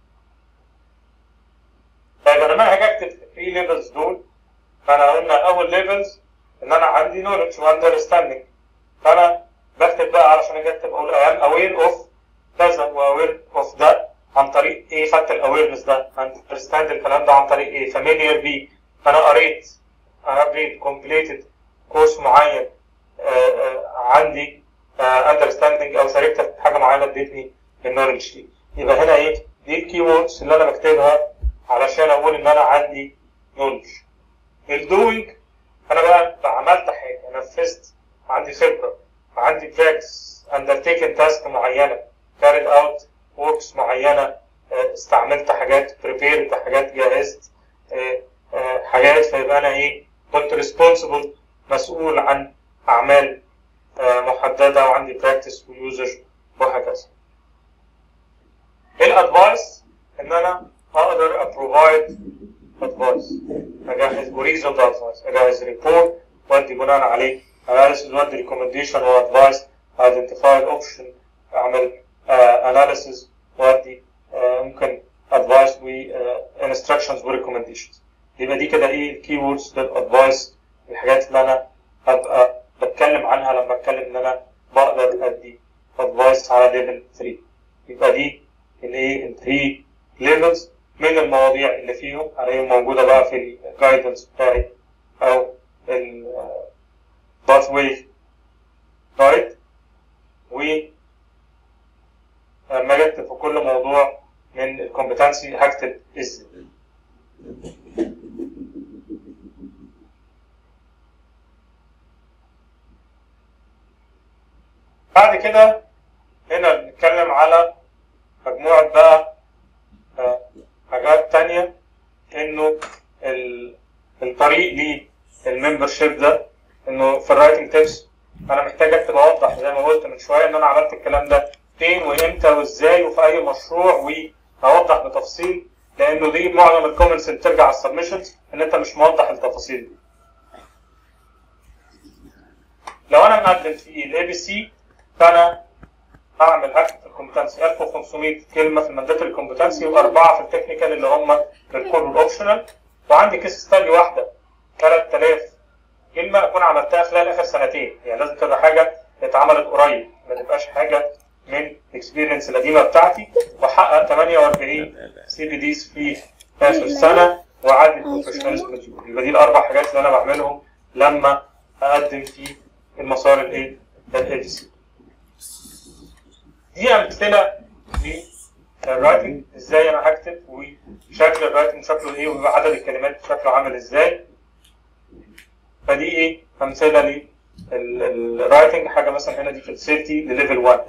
طيب انا ما هاجي اكتب الثري ليفلز دول فانا قلنا اول ليفلز ان انا عندي نولج واندرستاندنج فانا بكتب بقى علشان اجي اكتب اقول اي ام اوير اوف كذا واوير اوف ده عن طريق ايه خدت الاويرنس ده اندرستاند الكلام ده عن طريق ايه فاميليار بيه فانا قريت انا قريت كومبليتد كورس معين آآ آآ عندي اندرستاندنج او شاركت في حاجه معينه ادتني النولج دي يبقى هنا ايه دي الكي ووردز اللي انا بكتبها علشان اقول ان انا عندي نولج الدوينج انا بقى عملت حاجه نفذت عندي خبره عندي براكتس اندرتيكن تاسك معينه كارد اوت وركس معينه استعملت حاجات بريبيرد حاجات جهزت حاجات فيبقى انا ايه كنت ريسبونسبل مسؤول عن اعمال محدده وعندي براكتس ويوزر وهكذا الادفايس ان انا اقدر ابروفايد ادفايس اجهز وريزون ادفايس اجهز ريبورت وادي بناء عليه اناليسيس وادي ريكومنديشن وادفايس ايدنتيفاي الاوبشن اعمل اناليسيس وادي ممكن ادفايس و انستراكشنز وريكومنديشنز يبقى دي كده ايه الكي ووردز للادفايس الحاجات اللي انا هبقى بتكلم عنها لما اتكلم ان انا بقدر ادي ادفايس على ليفل 3 يبقى دي الايه الثري ليفلز من المواضيع اللي فيهم عليهم موجوده بقى في الجايدنس بتاعي او الباث واي جايد و لما اجي اكتب في كل موضوع من الكومبتنسي هكتب ازاي بعد كده هنا بنتكلم على مجموعة بقى حاجات تانية انه الطريق للممبرشيب ده انه في الرايتنج تيبس انا محتاج اكتب اوضح زي ما قلت من شويه ان انا عملت الكلام ده فين وامتى وازاي وفي اي مشروع واوضح بتفصيل لانه دي معظم الكومنتس اللي بترجع على السبمشنز ان انت مش موضح التفاصيل دي. لو انا مقدم في الاي بي سي فانا هعمل هكتب في الكومبتنسي 1500 كلمه في المانداتوري كومبتنسي واربعه في التكنيكال اللي هم الكور والاوبشنال وعندي كيس ستادي واحده 3000 كلمه اكون عملتها خلال اخر سنتين يعني لازم تبقى حاجه اتعملت قريب ما تبقاش حاجه من الاكسبيرينس القديمه بتاعتي واحقق 48 سي بي ديز في اخر سنه واعدي بروفيشناليزم يبقى دي الاربع حاجات اللي انا بعملهم لما اقدم في المسار الايه الاي سي دي امثله للرايتنج ازاي انا هكتب وشكل الرايتنج شكله ايه وعدد الكلمات شكله عامل ازاي فدي ايه امثله للرايتنج حاجه مثلا هنا دي في السيفتي لليفل 1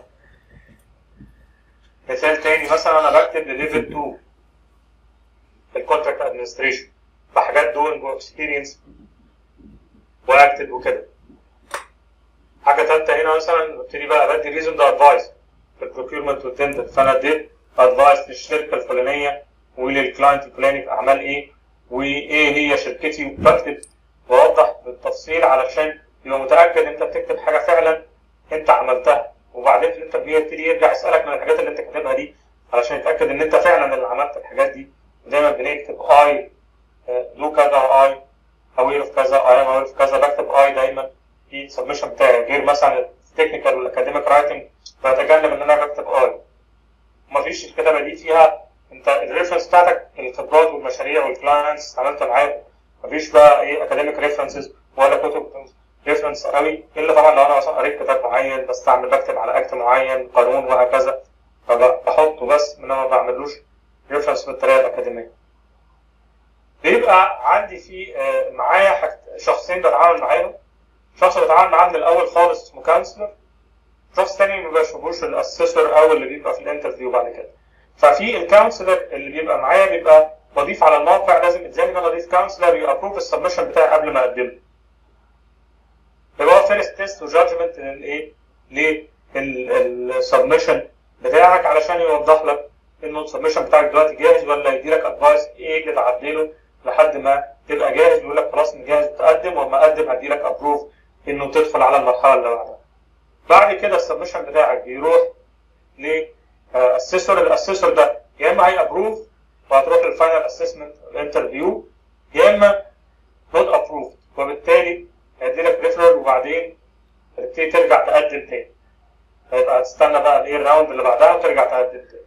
مثال تاني مثلا انا بكتب لليفل 2 في الكونتراكت ادمنستريشن بحاجات دوينج واكسبيرينس واكتب وكده حاجه ثالثه هنا مثلا ببتدي بقى بدي ريزون ده ادفايس في البروكيورمنت والتندر فانا اديت ادفايس للشركه الفلانيه وللكلاينت الفلاني في اعمال ايه وايه هي شركتي وبكتب واوضح بالتفصيل علشان يبقى متاكد انت بتكتب حاجه فعلا انت عملتها وبعدين في الانترفيو يبتدي يرجع يسالك من الحاجات اللي انت كاتبها دي علشان يتاكد ان انت فعلا اللي عملت الحاجات دي دايما بنكتب اي دو كذا اي اوير اوف كذا اي ام اوير اوف كذا بكتب اي دايما في السبمشن بتاعي غير مثلا التكنيكال والاكاديميك رايتنج بتجنب ان انا بكتب اي مفيش الكتابه دي فيها انت الريفرنس بتاعتك الخبرات والمشاريع والكلاينتس اتعاملت معاهم مفيش بقى ايه اكاديميك ريفرنسز ولا كتب ريفرنس قوي الا طبعا لو انا مثلا قريت كتاب معين بستعمل بكتب على اكت معين قانون وهكذا فبحطه بس انما ما بعملوش ريفرنس بالطريقه الاكاديميه بيبقى عندي في آه، معايا حاجت- شخصين بتعامل معاهم شخص بتعامل معاه من الاول خالص اسمه كونسلر شخص تاني ما بشوفوش الاسيسور او اللي بيبقى في الانترفيو بعد كده ففي الكونسلر اللي بيبقى معايا بيبقى بضيف على الموقع لازم ازاي ان انا اضيف كونسلر يابروف السبمشن بتاعي قبل ما اقدمه يبقى هو فيرست تيست وجادجمنت للايه للسبمشن بتاعك علشان يوضح لك انه السبمشن بتاعك دلوقتي جاهز ولا يدي لك ادفايس ايه اللي تعدله لحد ما تبقى جاهز يقول لك خلاص إن جاهز تقدم وما اقدم هدي لك ابروف انه تدخل على المرحله اللي بعدها بعد كده السبمشن بتاعك بيروح لاسيسور الاسيسور ده يا اما هي ابروف وهتروح للفاينل اسسمنت الانترفيو يا اما نوت ابروف وبالتالي هيدي لك ريفرال وبعدين تبتدي ترجع تقدم تاني هيبقى هتستنى بقى الايه الراوند اللي بعدها وترجع تقدم تاني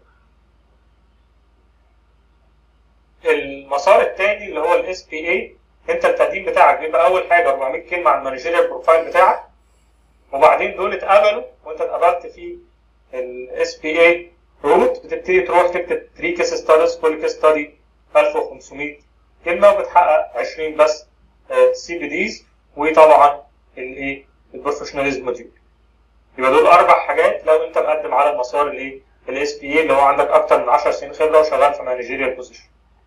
المسار التاني اللي هو الاس بي اي انت التقديم بتاعك بيبقى اول حاجه 400 كلمه عن المانجيريال بروفايل بتاعك وبعدين دول اتقبلوا وانت اتقبلت في الاس بي اي روت بتبتدي تروح تكتب 3 كيس ستاديز كل كيس ستادي 1500 كلمه وبتحقق 20 بس سي بي ديز وطبعا الايه البروفيشناليزم موديول يبقى دول اربع حاجات لو انت مقدم على المسار الايه الاس بي اي اللي هو عندك اكتر من 10 سنين خبره وشغال في مانجيريال بوزيشن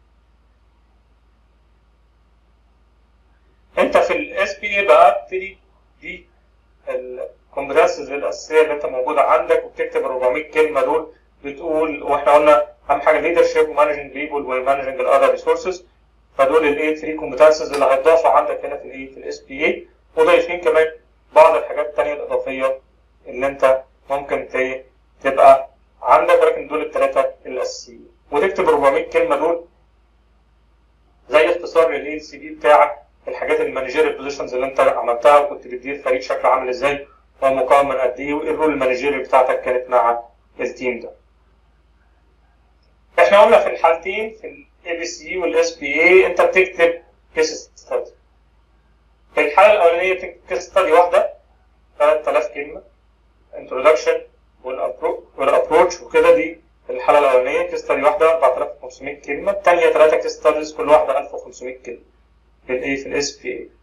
انت في الاس بي اي بقى بتبتدي دي الكومبتنسز الاساسيه اللي انت موجوده عندك وبتكتب ال 400 كلمه دول بتقول واحنا قلنا اهم حاجه ليدرشيب ومانجنج بيبول ومانجنج الاذر ريسورسز فدول الايه 3 كومبتنسز اللي هيتضافوا عندك هنا في الايه في الاس بي اي وضايفين كمان بعض الحاجات الثانيه الاضافيه اللي انت ممكن ت- تبقى عندك ولكن دول الثلاثه الاساسيين وتكتب 400 كلمه دول زي اختصار للايه السي في بتاعك الحاجات المانجيريال بوزيشنز اللي انت عملتها وكنت بتدير فريق شكله عامل ازاي هو مكون من قد ايه وايه الرول المانجيريال بتاعتك كانت مع التيم ده. احنا قلنا في الحالتين في الاي بي سي والاس بي اي انت بتكتب كيس ستادي. في الحاله الاولانيه بتكتب كيس ستادي واحده 3000 كلمه انتروداكشن والابروتش وكده دي الحاله الاولانيه كيس ستادي واحده 4500 كلمه الثانيه ثلاثه كيس ستاديز كل واحده 1500 كلمه. في الايه في الاس بي اي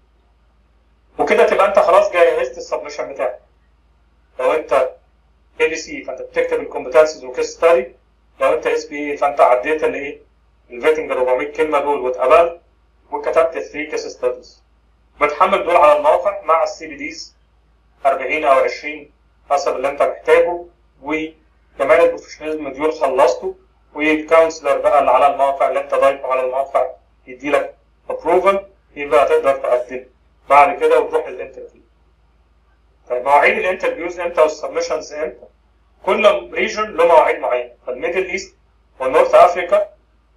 وكده تبقى انت خلاص جهزت السبمشن بتاعك لو انت اي بي سي فانت بتكتب الكومبتنسز وكيس ستادي لو انت اس بي اي فانت عديت الايه الفيتنج 400 كلمه دول واتقبلت وكتبت 3 كيس ستاديز بتحمل دول على الموقع مع السي بي ديز 40 او 20 حسب اللي انت محتاجه وكمان البروفيشناليزم مديول خلصته والكونسلر بقى اللي على الموقع اللي انت ضايفه على الموقع يدي لك ابروفل يبقى تقدر تقدم بعد كده وتروح للانترفيو طيب مواعيد الانترفيوز امتى والسبمشنز امتى كل ريجن له مواعيد معينه فالميدل ايست والنورث افريكا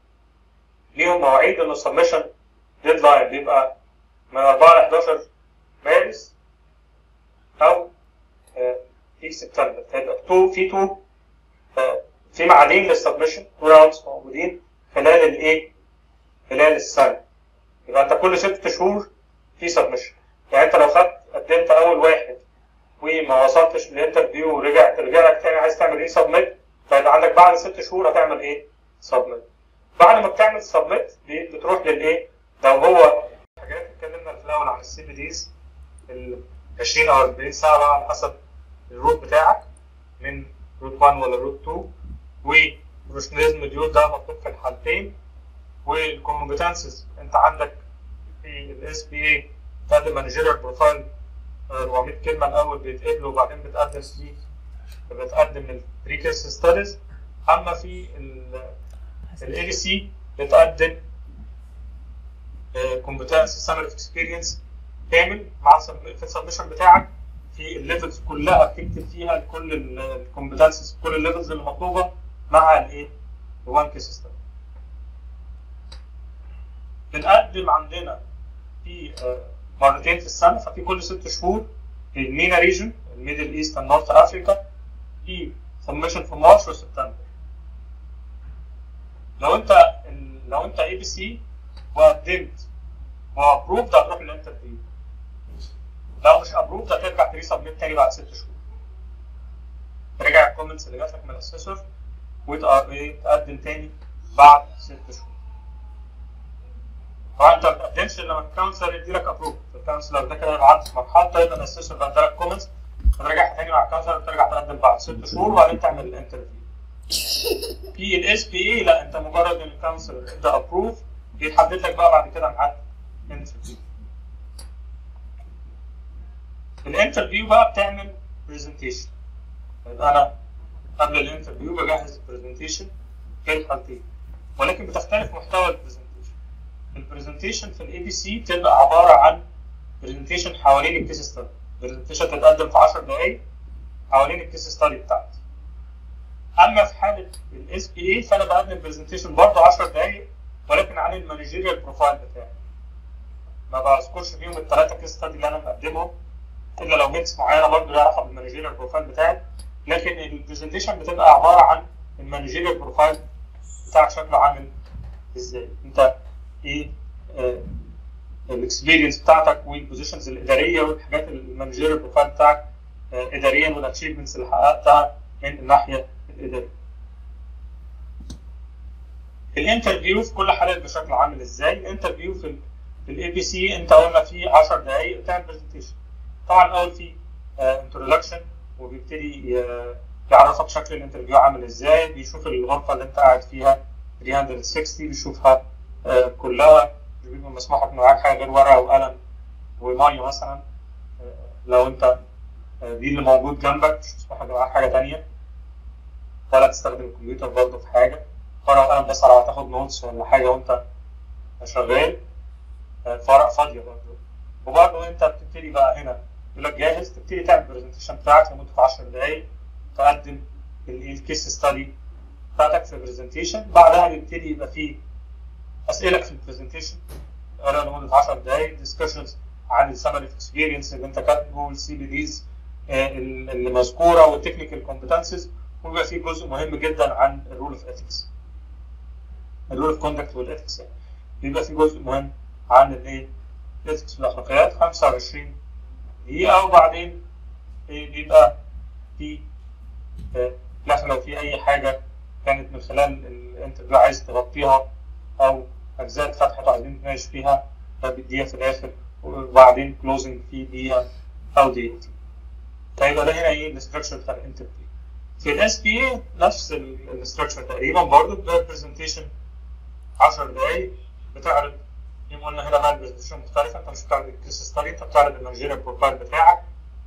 ليهم مواعيد انه السبمشن ديدلاين بيبقى من 4 ل 11 مارس او آه، في سبتمبر هيبقى تو في تو آه، في ميعادين للسبمشن تو راوندز موجودين خلال الايه خلال السنه يبقى انت كل ست شهور في سبمشن يعني انت لو خدت قدمت اول واحد وما وصلتش للانترفيو ورجعت رجع لك تاني عايز تعمل ايه سبميت فيبقى عندك بعد ست شهور هتعمل ايه سبميت بعد ما بتعمل سبميت بتروح للايه لو هو حاجات اتكلمنا في الاول عن السي بي ديز ال 20 او 40 ساعه بقى على حسب الروت بتاعك من روت 1 ولا روت 2 والبروفيشناليزم ديول ده مطلوب في الحالتين والكومبتنسز انت عندك في الاس بي اي بتقدم مانجيريال بروفايل 400 كلمه الاول بيتقبلوا وبعدين بتقدم في بتقدم البري كيس ستاديز اما في الاي بي سي بتقدم كومبتنس سمر اوف اكسبيرينس كامل مع في السبمشن بتاعك في الليفلز كلها بتكتب فيها كل الكومبتنسز كل الليفلز اللي مطلوبه مع الايه؟ الوان كيس ستادي بنقدم عندنا في آه، مرتين في السنه ففي كل ست شهور في المينا ريجن الميدل ايست اند نورث افريكا في سبمشن في مارس وسبتمبر لو انت لو انت اي بي سي وقدمت وابروفد هتروح للانترفيو لو مش ابروفد هترجع تريسبميت تاني بعد ست شهور تراجع الكومنتس اللي جات لك من الاسيسور وتقدم تاني بعد ست شهور طبعا انت ما بتقدمش الا لما الكونسلر يدي لك ابروف الكونسلر ده كده عدت مرحله طيب الاسيسور بقى ادالك كومنتس هترجع تاني مع الكونسلر وترجع تقدم بعد ست شهور وبعدين تعمل الانترفيو في الاس بي اي لا انت مجرد ان الكونسلر ادى ابروف بيتحدد لك بقى بعد كده ميعاد انترفيو الانترفيو بقى بتعمل برزنتيشن انا قبل الانترفيو بجهز البرزنتيشن في الحالتين ولكن بتختلف محتوى البرزنتيشن البرزنتيشن في الاي بي سي بتبقى عباره عن برزنتيشن حوالين الكيس ستادي برزنتيشن تتقدم في 10 دقائق حوالين الكيس ستادي بتاعتي اما في حاله الاس بي اي فانا بقدم برزنتيشن برضه 10 دقائق ولكن عن المانجيريال بروفايل بتاعي ما بذكرش فيهم الثلاثه كيس ستادي اللي انا مقدمهم الا لو هيتس معينه برضه ليها علاقه بالمانجيريال بروفايل بتاعي لكن البرزنتيشن بتبقى عباره عن المانجيريال بروفايل بتاعك شكله عامل ازاي انت ايه الاكسبيرينس بتاعتك والبوزيشنز الاداريه والحاجات المانجيريال بروفايل بتاعك آه، اداريا والاتشيفمنتس اللي حققتها من الناحيه الاداريه. الانترفيو في كل حالات بشكل عامل ازاي؟ الانترفيو في ال في الاي بي سي انت قلنا فيه 10 دقائق بتعمل برزنتيشن. طبعا الاول في انتروداكشن وبيبتدي آه، يعرفك شكل الانترفيو عامل ازاي بيشوف الغرفه اللي انت قاعد فيها 360 بيشوفها آه، كلها مش بيبقى مسموح لك إن معاك حاجه غير ورقه وقلم وميه مثلا آه، لو انت آه، دي اللي موجود جنبك مش مسموح لك معاك حاجه تانية ولا تستخدم الكمبيوتر برضه في حاجه ورقه وقلم بس لو هتاخد نوتس ولا حاجه وانت شغال آه، ورقه فاضيه برضه وبرضه انت بتبتدي بقى هنا يقول لك جاهز تبتدي تعمل البرزنتيشن بتاعك لمده 10 دقائق تقدم الكيس ستادي بتاعتك في البرزنتيشن بعدها بيبتدي يبقى فيه اسئله في البرزنتيشن اقرا لمده 10 دقائق ديسكشنز عن السمري اكسبيرينس اللي انت كاتبه والسي بي ديز اللي مذكوره والتكنيكال كومبتنسز ويبقى فيه جزء مهم جدا عن الرول اوف اثكس الرول اوف كوندكت والاثكس يعني بيبقى فيه جزء مهم عن الايه الاثكس والاخلاقيات 25 دقيقه وبعدين إيه بيبقى في آه، لا لو في اي حاجه كانت من خلال الانترفيو عايز تغطيها او اجزاء اتفتحت وعايزين نتناقش فيها فبيديها في الاخر وبعدين كلوزنج في دقيقه او دقيقتين. فيبقى ده هنا ايه الاستراكشر بتاع الانترفيو. في الاس بي اي نفس الاستراكشر تقريبا برضه بتبقى برزنتيشن 10 دقايق بتعرض زي ما قلنا هنا بقى البرزنتيشن مختلفه انت مش بتعرض الكيس ستادي انت بتعرض المانجيريال بروفايل بتاعك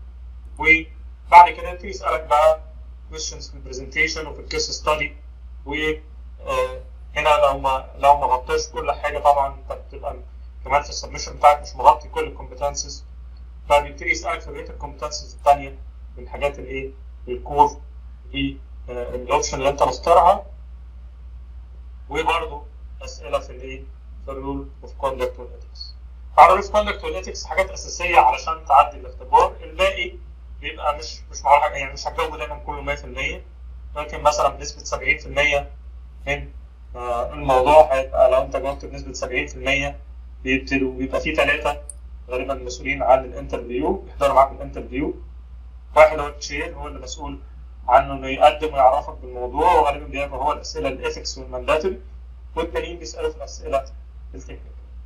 وبعد كده يبتدي يسالك بقى questions في البرزنتيشن وفي الكيس ستادي و آه، هنا لو ما لو ما غطيتش كل حاجه طبعا انت بتبقى كمان في السبمشن بتاعك مش مغطي كل الكومبتنسز فبيبتدي يسالك في بقيه الكومبتنسز الثانيه من الحاجات الايه الكور في آه، الاوبشن اللي انت مختارها وبرضه اسئله في الايه في الرول اوف كوندكت والاثكس الرول اوف كوندكت والاثكس حاجات اساسيه علشان تعدي الاختبار الباقي بيبقى مش مش معروف حاجه يعني مش هتجاوبه دايما كله 100% ممكن مثلا بنسبه 70% من آه، الموضوع هيبقى لو انت جاوبت بنسبه 70% بيبتدوا بيبقى في ثلاثه غالبا مسؤولين عن الانترفيو بيحضروا معاك الانترفيو واحد هو التشير هو اللي مسؤول عنه انه يقدم ويعرفك بالموضوع وغالبا بيبقى هو الاسئله الاثكس والمانداتوري والتانيين بيسالوا في الاسئله التكنيكال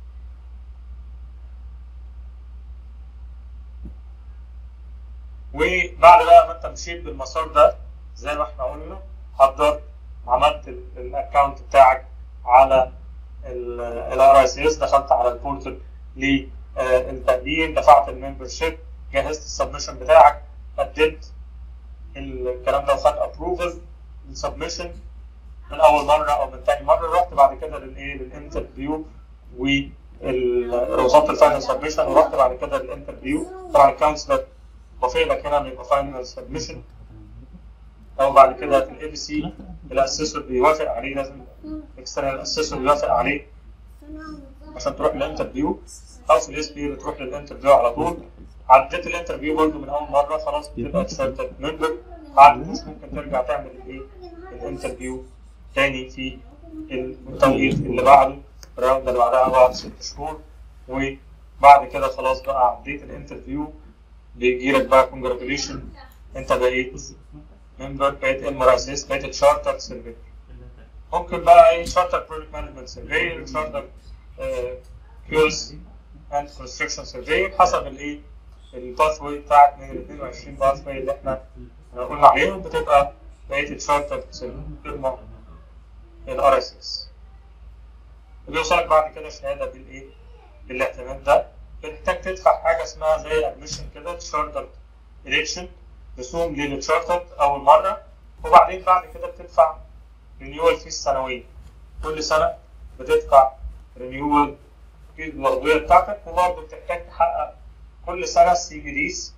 وبعد بقى ما انت مشيت بالمسار ده زي ما احنا قلنا حضرت عملت الاكونت بتاعك على الار اس اس دخلت على البورتال للتقديم دفعت الممبر شيب جهزت السبمشن بتاعك قدمت الكلام ده وخد ابروفل السبمشن من اول مره او من تاني مره رحت بعد كده للايه للانترفيو ووصلت الفاينل سبمشن ورحت بعد كده للانترفيو طبعا الكونسلر وافق لك هنا ان يبقى فاينل سبمشن او بعد كده في الاي بي سي الاسيسور بيوافق عليه لازم اكسترنال اسيسور بيوافق عليه عشان تروح للانترفيو او في الاس بي بتروح للانترفيو على طول عديت الانترفيو برضه من اول مره خلاص بتبقى تشارتد ممبر بعد مش ممكن ترجع تعمل الايه الانترفيو تاني في التوقيت اللي بعده الراوند اللي بعدها بعد ست شهور وبعد كده خلاص بقى عديت الانترفيو بيجي لك بقى كونجراتيوليشن انت بقيت ممبر بقيت ام ار اس اس بقيت تشارتر سيرفي ممكن بقى ايه تشارتر بروجكت مانجمنت سيرفي تشارتر كيوز اند كونستراكشن سيرفي حسب الايه الباث واي بتاعك من ال 22 باث واي اللي احنا قلنا عليهم بتبقى بقيت تشارتر فيرما الار اس اس بيوصلك بعد كده شهاده بالايه بالاعتماد ده بتحتاج تدفع حاجه اسمها زي ادمشن كده تشارتر اليكشن رسوم للتشارتر اول مره وبعدين بعد كده بتدفع رينيوال فيس سنويه كل سنه بتدفع رينيوال في العضويه بتاعتك وبرضه بتحتاج تحقق كل سنه سي بي ديز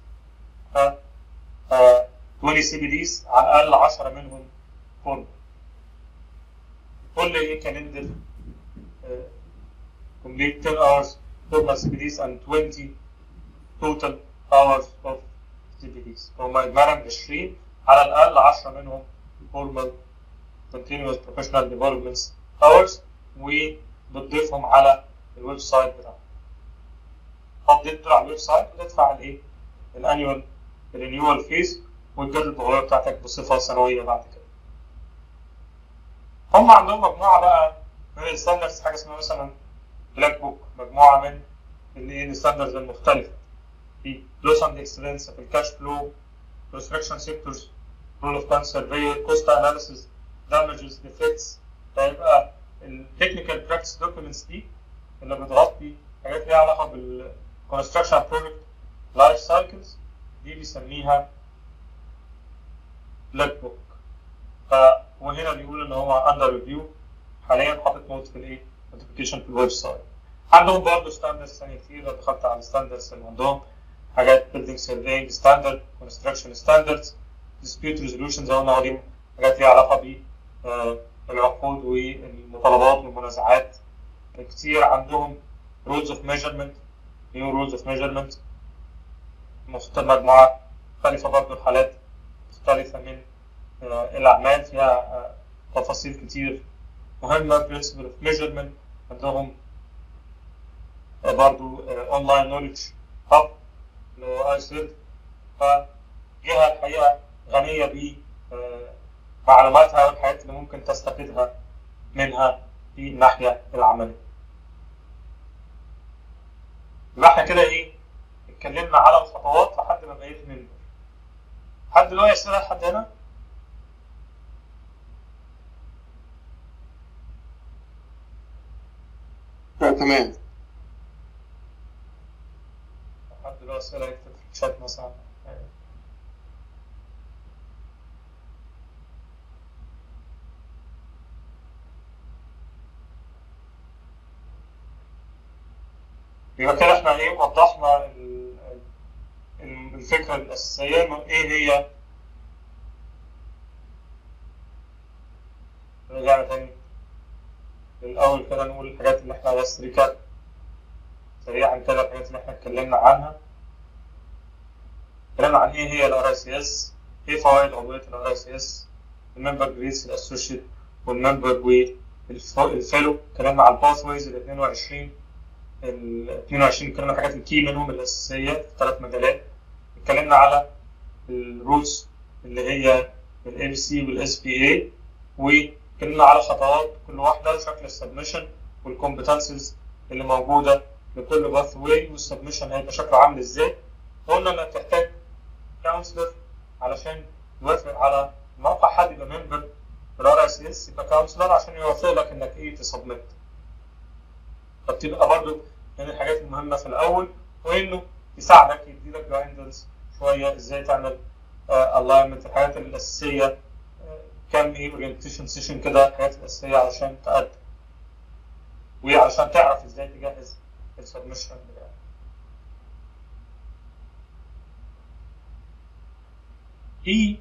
20 سي بي ديز على الاقل 10 منهم فورم كل ايه كالندر complete 10 hours formal CPDs and 20 total hours of CPDs هم إجمالا 20 على الأقل 10 منهم formal continuous professional development hours وبتضيفهم على الويب سايت بتاعك تقضي على الويب سايت وتدفع الايه؟ الانيوال رينيوال فيز وتجدد الضرورية بتاعتك بصفة سنوية بعد كده. هم عندهم مجموعة بقى من الستاندردز حاجة اسمها مثلا بلاك بوك مجموعة من الايه الستاندردز المختلفة في لوس اند اكسلنس في الكاش فلو كونستراكشن سيكتورز رول اوف كان سيرفي كوست اناليسيس دامجز ديفكتس فيبقى التكنيكال براكتس دوكيومنتس دي اللي بتغطي حاجات ليها علاقة بالكونستراكشن بروجكت لايف سايكلز دي بيسميها بلاك بوك ف وهنا بيقول ان هو اندر ريفيو حاليا حاطط نوت في الايه نوتيفيكيشن في الويب سايت عندهم برضه ستاندردز ثانيه كتير لو دخلت على الستاندردز اللي عندهم حاجات بيلدينج سيرفينج ستاندرد كونستراكشن ستاندردز ديسبيوت ريزولوشن زي ما قلنا حاجات ليها علاقه ب العقود والمطالبات والمنازعات كتير عندهم رولز اوف ميجرمنت نيو رولز اوف ميجرمنت مجموعه مختلفه برضه الحالات مختلفه من الاعمال فيها تفاصيل كتير مهمه برنسبل اوف ميجرمنت عندهم برضو اونلاين نولج هاب اللي هو اي سيرت فجهه الحقيقه غنيه ب معلوماتها والحاجات اللي ممكن تستفيدها منها في الناحيه العمليه. يبقى احنا كده ايه؟ اتكلمنا على الخطوات لحد ما بقيت ممبر. لحد دلوقتي اسئله لحد هنا؟ تمام حد له أسئلة يكتب في الشات مثلا يبقى كده احنا ايه وضحنا ال- ال- الفكرة الأساسية من ايه هي رجعنا تاني الأول كده نقول الحاجات اللي احنا بس ريكاب سريعا كده الحاجات اللي احنا اتكلمنا عنها اتكلمنا عن ايه هي الار اس اس ايه فوائد عضوية الار اس اس الممبر جريدز الاسوشيت والممبر والفيلو اتكلمنا على الباث ويز ال 22 ال 22 اتكلمنا عن الحاجات الكي منهم الاساسية في ثلاث مجالات اتكلمنا على الروتس اللي هي الام سي والاس بي اي واتكلمنا على خطوات كل واحدة شكل السبمشن والكومبتنسز اللي موجودة لكل باث واي والسبمشن هيبقى شكله عامل ازاي قلنا انك تحتاج كونسلر علشان يوافق على موقع حد يبقى ممبر الار اس اس يبقى كونسلر عشان يوافق لك انك ايه تسبمت فبتبقى برضو من الحاجات المهمة في الأول وإنه يساعدك يديلك جايدنس شوية إزاي تعمل الاينمنت الحاجات الأساسية آه، كام إيه اورينتيشن سيشن كده الحاجات الأساسية علشان تقدم وعشان تعرف إزاي تجهز السبمشن بتاعك في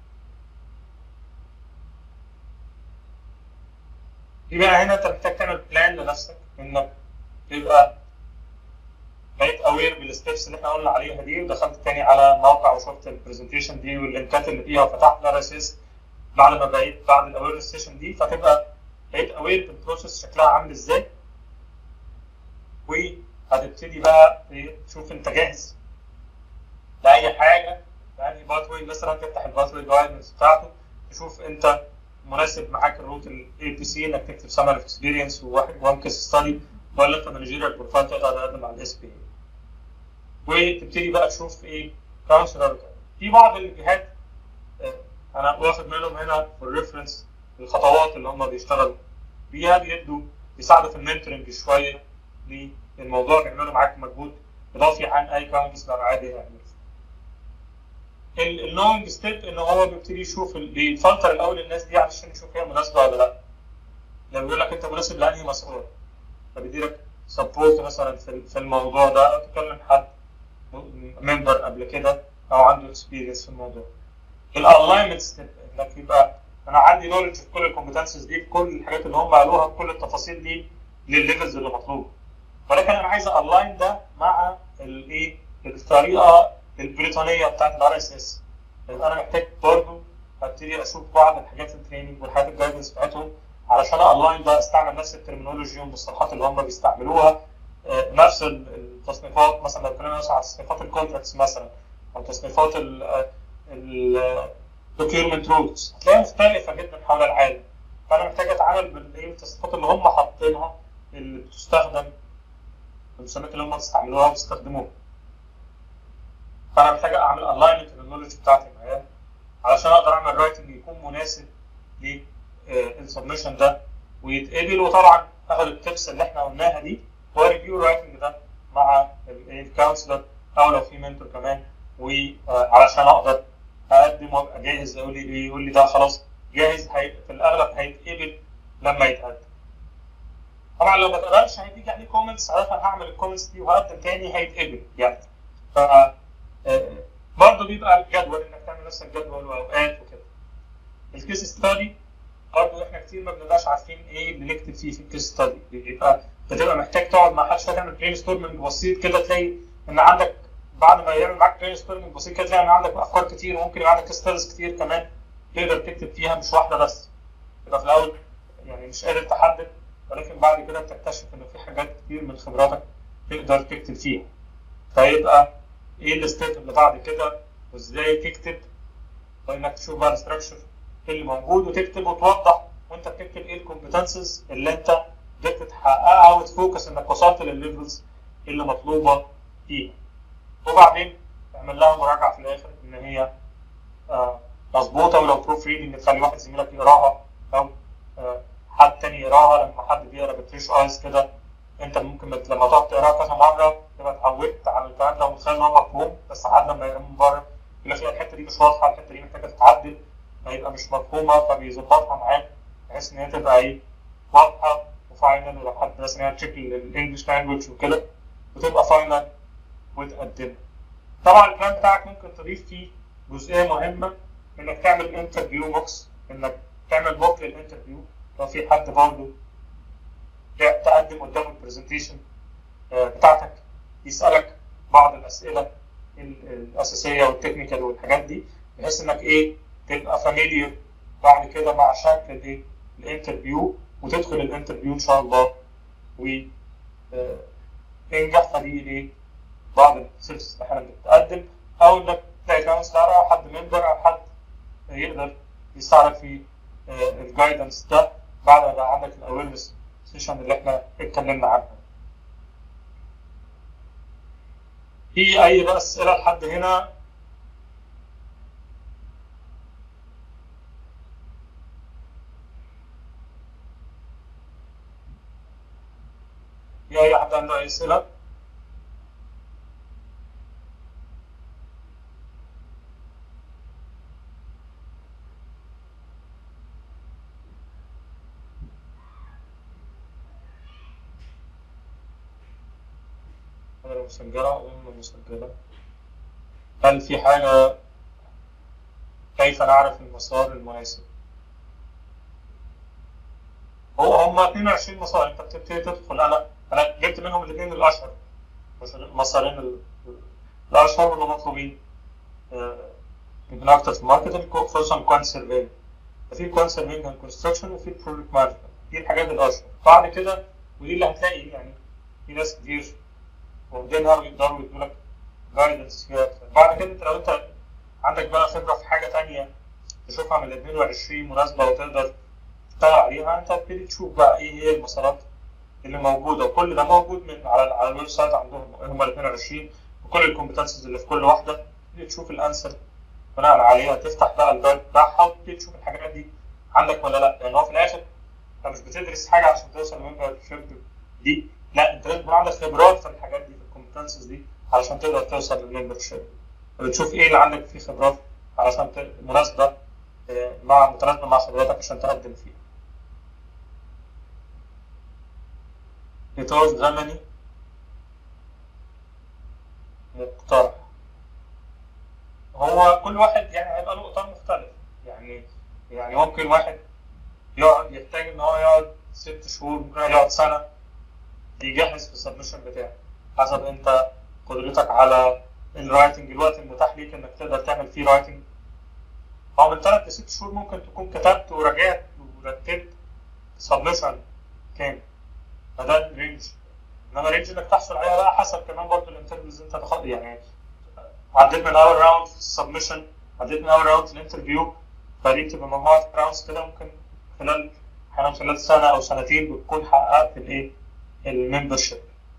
يبقى هنا انت محتاج تعمل بلان لنفسك انك تبقى بقيت اوير بالستبس اللي احنا قلنا عليها دي ودخلت تاني على موقع وشفت البرزنتيشن دي واللينكات اللي فيها وفتحت الار اس اس بعد ما بقيت بعد الاويرنس سيشن دي فتبقى بقيت اوير بالبروسيس شكلها عامل ازاي وهتبتدي بقى تشوف انت جاهز لاي حاجه لانهي باثوي مثلا تفتح الباثوي جايدنس بتاعته تشوف انت مناسب معاك الروت الاي بي سي انك تكتب سمر اوف اكسبيرينس وواحد وان كيس ستادي ولا انت مانجيريال بروفايل تقدر تقدم على الاس بي وتبتدي بقى تشوف ايه كونسلر في بعض الجهات انا واخد منهم هنا في الريفرنس الخطوات اللي هم بيشتغلوا بيها بيدوا بيساعدوا في المنتورنج شويه للموضوع بيعملوا معاك مجهود اضافي عن اي كونسلر عادي يعمله النوينج ستيب ان هو بيبتدي يشوف بيفلتر الاول الناس دي علشان يشوف هي مناسبه ولا لا لو بيقول لك انت مناسب لانهي مسؤول فبيدي لك سبورت مثلا في في الموضوع ده او تكلم حد ممبر قبل كده او عنده اكسبيرينس في الموضوع الالاينمنت ستيب انك يبقى انا عندي نولج في كل الكومبتنسز دي في كل الحاجات اللي هم قالوها بكل التفاصيل دي للليفلز اللي مطلوبه ولكن انا عايز الاين ده مع الايه الطريقه البريطانيه بتاعت الار اس اس انا محتاج برضه ابتدي اشوف بعض الحاجات التريننج والحاجات الجايدنس بتاعتهم علشان الاين ده استعمل نفس الترمينولوجي والمصطلحات اللي هم بيستعملوها نفس التصنيفات مثلا لو اتكلمنا مثلا على تصنيفات الكونتراكتس مثلا او تصنيفات البروكيرمنت رولز هتلاقيها مختلفه جدا حول العالم فانا محتاج اتعامل بالتصنيفات اللي هم حاطينها اللي بتستخدم المسميات اللي هم بيستعملوها وبيستخدموها فانا محتاج اعمل الاينمنت للنولج بتاعتي معايا علشان اقدر اعمل رايتنج يكون مناسب للسبمشن ده ويتقبل وطبعا اخد التبس اللي احنا قلناها دي وريفيو الرايتنج ده مع الكونسلر او لو في منتور كمان وعلشان اقدر اقدم وابقى جاهز يقول لي يقول لي ده خلاص جاهز هي في الاغلب هيتقبل لما يتقدم طبعا لو ما اتقبلش هيجي عليه كومنتس عادة هعمل الكومنتس دي وهقدم تاني هيتقبل يعني ف برضه بيبقى جدول انك تعمل نفسك جدول واوقات وكده الكيس ستادي برضه احنا كتير ما بنبقاش عارفين ايه اللي نكتب فيه في الكيس ستادي بيبقى بتبقى محتاج تقعد مع حد شويه تعمل برين ستورمنج بسيط كده تلاقي ان عندك بعد ما يعمل معاك برين ستورمنج بسيط كده تلاقي ان عندك افكار كتير وممكن يبقى عندك كيس ستاديز كتير كمان تقدر تكتب فيها مش واحده بس يبقى في الاول يعني مش قادر تحدد ولكن بعد كده بتكتشف ان في حاجات كتير من خبراتك تقدر تكتب فيها فيبقى ايه الستيب اللي بعد كده وازاي تكتب وانك تشوف بقى الاستراكشر اللي موجود وتكتب وتوضح وانت بتكتب ايه الكومبتنسز اللي انت قدرت تحققها وتفوكس انك وصلت للليفلز اللي مطلوبه فيها وبعدين تعمل لها مراجعه في الاخر ان هي آه مظبوطه ولو بروف ريدنج تخلي واحد زميلك يقراها او آه حد تاني يقراها لما حد بيقرا بتريش ايز كده انت ممكن بت... لما تقعد تقراها كذا مره تبقى اتعودت على الكلام ده ومتخيل ان هو مفهوم بس حد لما يقرا من بره يقول لك الحته دي مش واضحه الحته دي محتاجه تتعدل فيبقى مش مفهومه فبيظبطها معاك بحيث ان هي تبقى ايه واضحه وفاينل ولو حد مثلا يعني تشيك الانجلش لانجوج وكده وتبقى فاينل وتقدمها. طبعا البلان بتاعك ممكن تضيف فيه جزئيه مهمه انك تعمل انترفيو بوكس انك تعمل بوك للانترفيو لو في حد برضه تقدم قدامه البرزنتيشن بتاعتك يسالك بعض الاسئله الاساسيه والتكنيكال والحاجات دي بحيث انك ايه تبقى فاميليير بعد كده مع شكل الايه الانترفيو وتدخل الانترفيو ان شاء الله و تنجح فدي ايه بعض السيرفيس احيانا بتتقدم او انك تلاقي كونسلر او حد ممبر او حد يقدر يساعدك في الجايدنس ده بعد ما بقى عندك الاويرنس سيشن اللي احنا اتكلمنا عنها. في اي بقى اسئله لحد هنا؟ في اي حد عنده اي اسئله؟ مسجلة أظن مسجلة هل في حاجة كيف نعرف المسار المناسب؟ هو هم 22 مسار انت بتبتدي تدخل انا انا جبت منهم الاثنين الاشهر مش المسارين ال- الاشهر واللي مطلوبين آه، يمكن اكتر في الماركتنج خصوصا كوانت سيرفي ففي كوانت سيرفينج اند كونستراكشن وفي برودكت مانجمنت دي الحاجات الاشهر بعد كده ودي اللي هتلاقي يعني في ناس كتير واخدينها ويقدروا يدوا لك جايدنس فيها أكتر. بعد كده انت لو انت عندك بقى خبره في حاجه تانية تشوفها من ال 22 مناسبه وتقدر تشتغل عليها انت تبتدي تشوف بقى ايه هي المسارات اللي موجوده وكل ده موجود من على على الويب سايت عندهم هم ال 22 وكل الكومبتنسز اللي في كل واحده تبتدي تشوف الانسر بناء عليها تفتح بقى الجايد بتاعها وتبتدي تشوف الحاجات دي عندك ولا لا لان هو في الاخر انت مش بتدرس حاجه عشان توصل لممبر دي لا انت لازم يكون عندك خبرات في الحاجات دي في الكومبتنسز دي علشان تقدر توصل للممبر شيب بتشوف ايه اللي عندك فيه خبرات علشان ت- مناسبه آه، مع متناسبه مع خبراتك عشان تقدم فيها إطار زمني مقترح هو كل واحد يعني هيبقى له إطار مختلف يعني يعني ممكن واحد يقعد يحتاج إن هو يقعد ست شهور ممكن يقعد سنة يجهز في السبمشن بتاعه حسب أنت قدرتك على الرايتنج الوقت المتاح ليك إنك تقدر تعمل فيه رايتنج أو من ثلاث لست شهور ممكن تكون كتبت وراجعت ورتبت سبمشن كامل فده الرينج انما الرينج انك تحصل عليها بقى حسب كمان برضه الانترفيوز انت تاخد يعني عديت من اول راوند في السبمشن عديت من اول راوند في الانترفيو فدي بتبقى مجموعه راوندز كده ممكن خلال احيانا خلال سنه او سنتين بتكون حققت الايه الممبر شيب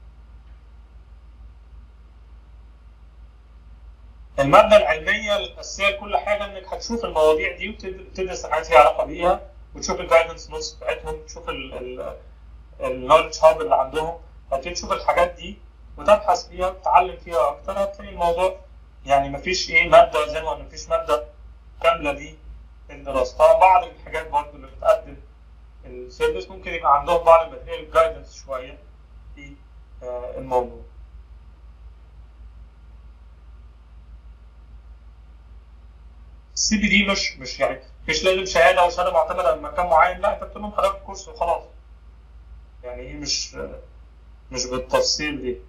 المادة العلمية الأساسية لكل حاجة إنك هتشوف المواضيع دي وتدرس الحاجات اللي ليها علاقة بيها وتشوف الجايدنس نوتس بتاعتهم تشوف ال ال النولج هاب اللي عندهم هتبتدي تشوف الحاجات دي وتبحث فيها وتتعلم فيها اكتر هتلاقي الموضوع يعني مفيش ايه ماده زي ما قلنا مفيش ماده كامله دي الدراسه طبعا بعض الحاجات برضه اللي بتقدم السيرفيس ممكن يبقى عندهم بعض الماتيريال جايدنس شويه في آه، الموضوع السي بي دي مش مش يعني مش لازم شهاده او شهاده معتمده من مكان معين لا انت بتقول لهم حضرتك كورس وخلاص يعني ايه مش مش بالتفصيل دي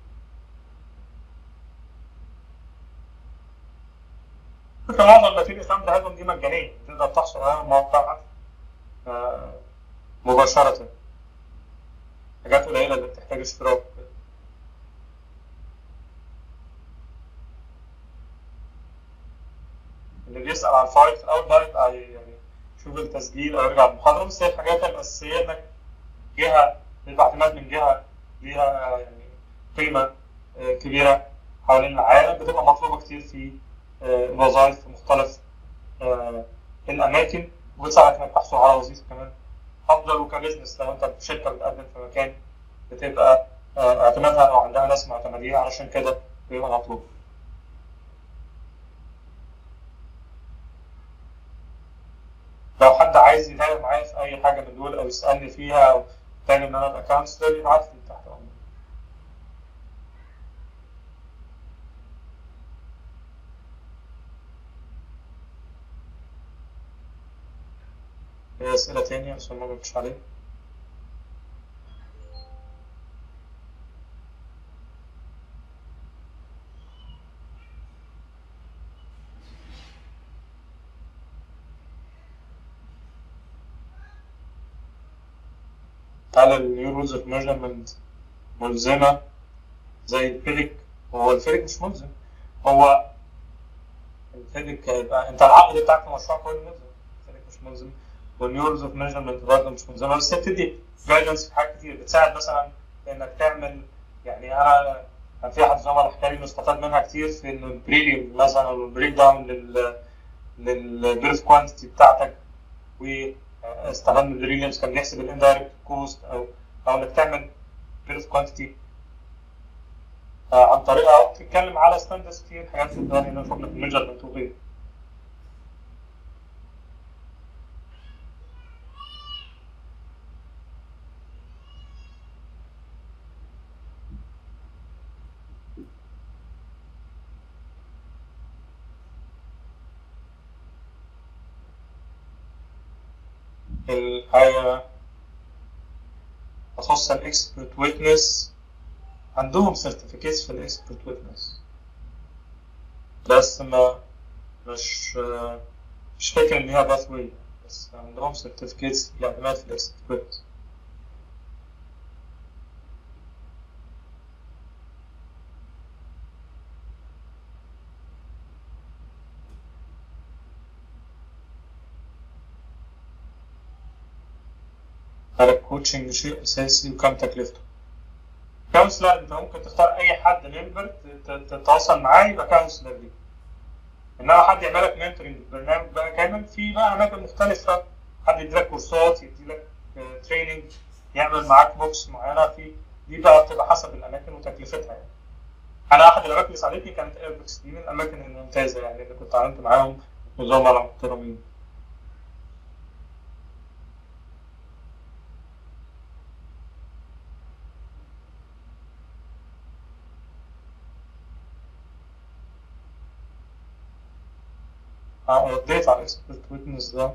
فكرة معظم الماتيريال اللي عندهم دي مجانية تقدر تحصل عليها من الموقع آه، مباشرة حاجات قليلة اللي بتحتاج اشتراك اللي بيسأل عن الفوائد في الأول دايركت يعني يشوف التسجيل أو يرجع المحاضرة بس هي الحاجات الأساسية إنك جهة بيبقى اعتماد من جهة ليها يعني قيمة آه، كبيرة حوالين العالم بتبقى مطلوبة كتير في آه، الوظائف في مختلف آه، الأماكن وبتساعدك إنك تحصل على وظيفة كمان أفضل وكبزنس لو أنت في شركة بتقدم في مكان بتبقى آه، اعتمادها أو عندها ناس معتمدين علشان كده بيبقى مطلوب. لو حد عايز يتابع معايا في أي حاجة من دول أو يسألني فيها أو محتاج إن أنا أبقى كونسلر يبعت لي تحت أمري. في أسئلة تانية عشان ما جبتش عليه؟ هل النيو رولز اوف ميجرمنت ملزمة زي الفيزيك؟ هو الفيزيك مش ملزم هو الفيزيك هيبقى انت العقد بتاعك في المشروع كله ملزم الفيزيك مش ملزم والنيو رولز اوف ميجرمنت برضه مش ملزمة بس هي بتدي جايدنس في حاجات كتير بتساعد مثلا في انك تعمل يعني انا كان في احد الزملاء حكى لي انه استفاد منها كتير في انه البريليوم مثلا او البريك داون لل للبيرث كوانتيتي بتاعتك واستفاد من البريليومز كان بيحسب الاندايركت كوست او او انك تعمل بيرث كوانتيتي عن طريقها او تتكلم على ستاندرز كتير حاجات في الدنيا اللي نشوف لك الميجرمنت وغيره الحاجة تخص الاكسبرت ويتنس عندهم سيرتيفيكيتس في الاكسبرت ويتنس بس ما مش مش فاكر ان هي باث واي بس عندهم سيرتيفيكيتس الاعتماد في الاكسبرت ويتنس هل الكوتشنج شيء اساسي وكم تكلفته؟ كونسلر انت ممكن تختار اي حد ممبر تتواصل معاه يبقى كونسلر ليك انما حد يعمل لك منتورنج برنامج بقى كامل في بقى اماكن مختلفه حد يديلك كورسات يديلك تريننج يعمل معاك بوكس معينه في دي بقى بتبقى حسب الاماكن وتكلفتها يعني انا احد الاماكن اللي ساعدتني كانت ايربكس دي من الاماكن الممتازه يعني اللي كنت اتعاملت معاهم زملاء محترمين رديت على الاكسبرت ويتنس ده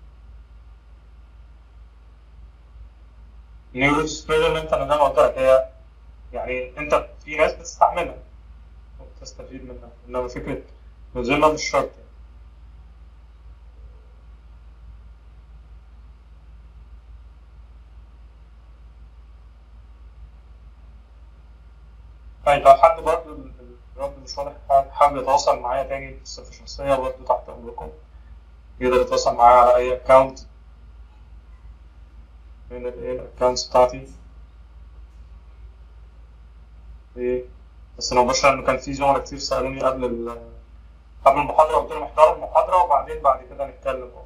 نيوز ميجرمنت انا زي ما قلت لك هي يعني انت في ناس بتستعملها وبتستفيد منها انما فكره نزولها مش شرط يعني. طيب لو حد برضه الرد مش واضح حابب يتواصل معايا تاني بصفة شخصية برضه تحت أمركم يقدر يتواصل معايا على أي أكونت من الأكونتس بتاعتي بس أنا مباشرة إنه كان في زملاء كتير سألوني قبل ال قبل المحاضرة قلت لهم احضروا المحاضرة وبعدين بعد كده نتكلم أكتر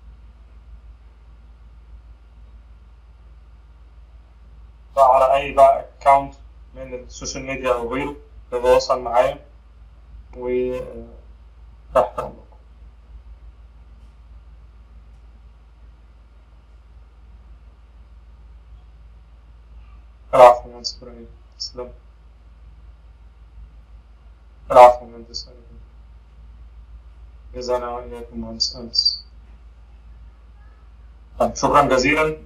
على أي بقى أكونت من السوشيال ميديا أو غيره تتواصل معايا و تحت أمركم العفو يا مهندس إبراهيم تسلم العفو يا مهندس جزانا وإياكم مهندس أنس طيب شكرا جزيلا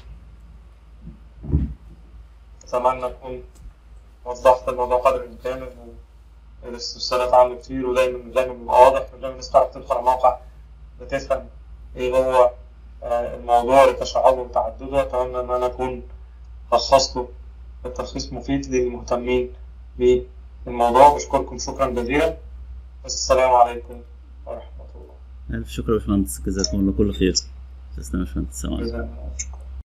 أتمنى أكون وضحت الموضوع قدر الإمكان الاستفسارات عنه كتير ودايما دايما بيبقى واضح ودايما الناس تعرف تدخل على الموقع بتفهم ايه هو الموضوع لتشعبه وتعدده اتمنى ان انا اكون لخصته التلخيص مفيد للمهتمين بالموضوع بشكركم شكرا جزيلا السلام عليكم ورحمه الله ألف شكر يا باشمهندس جزاكم الله كل خير تسلم يا باشمهندس السلام عليكم جزاكم الله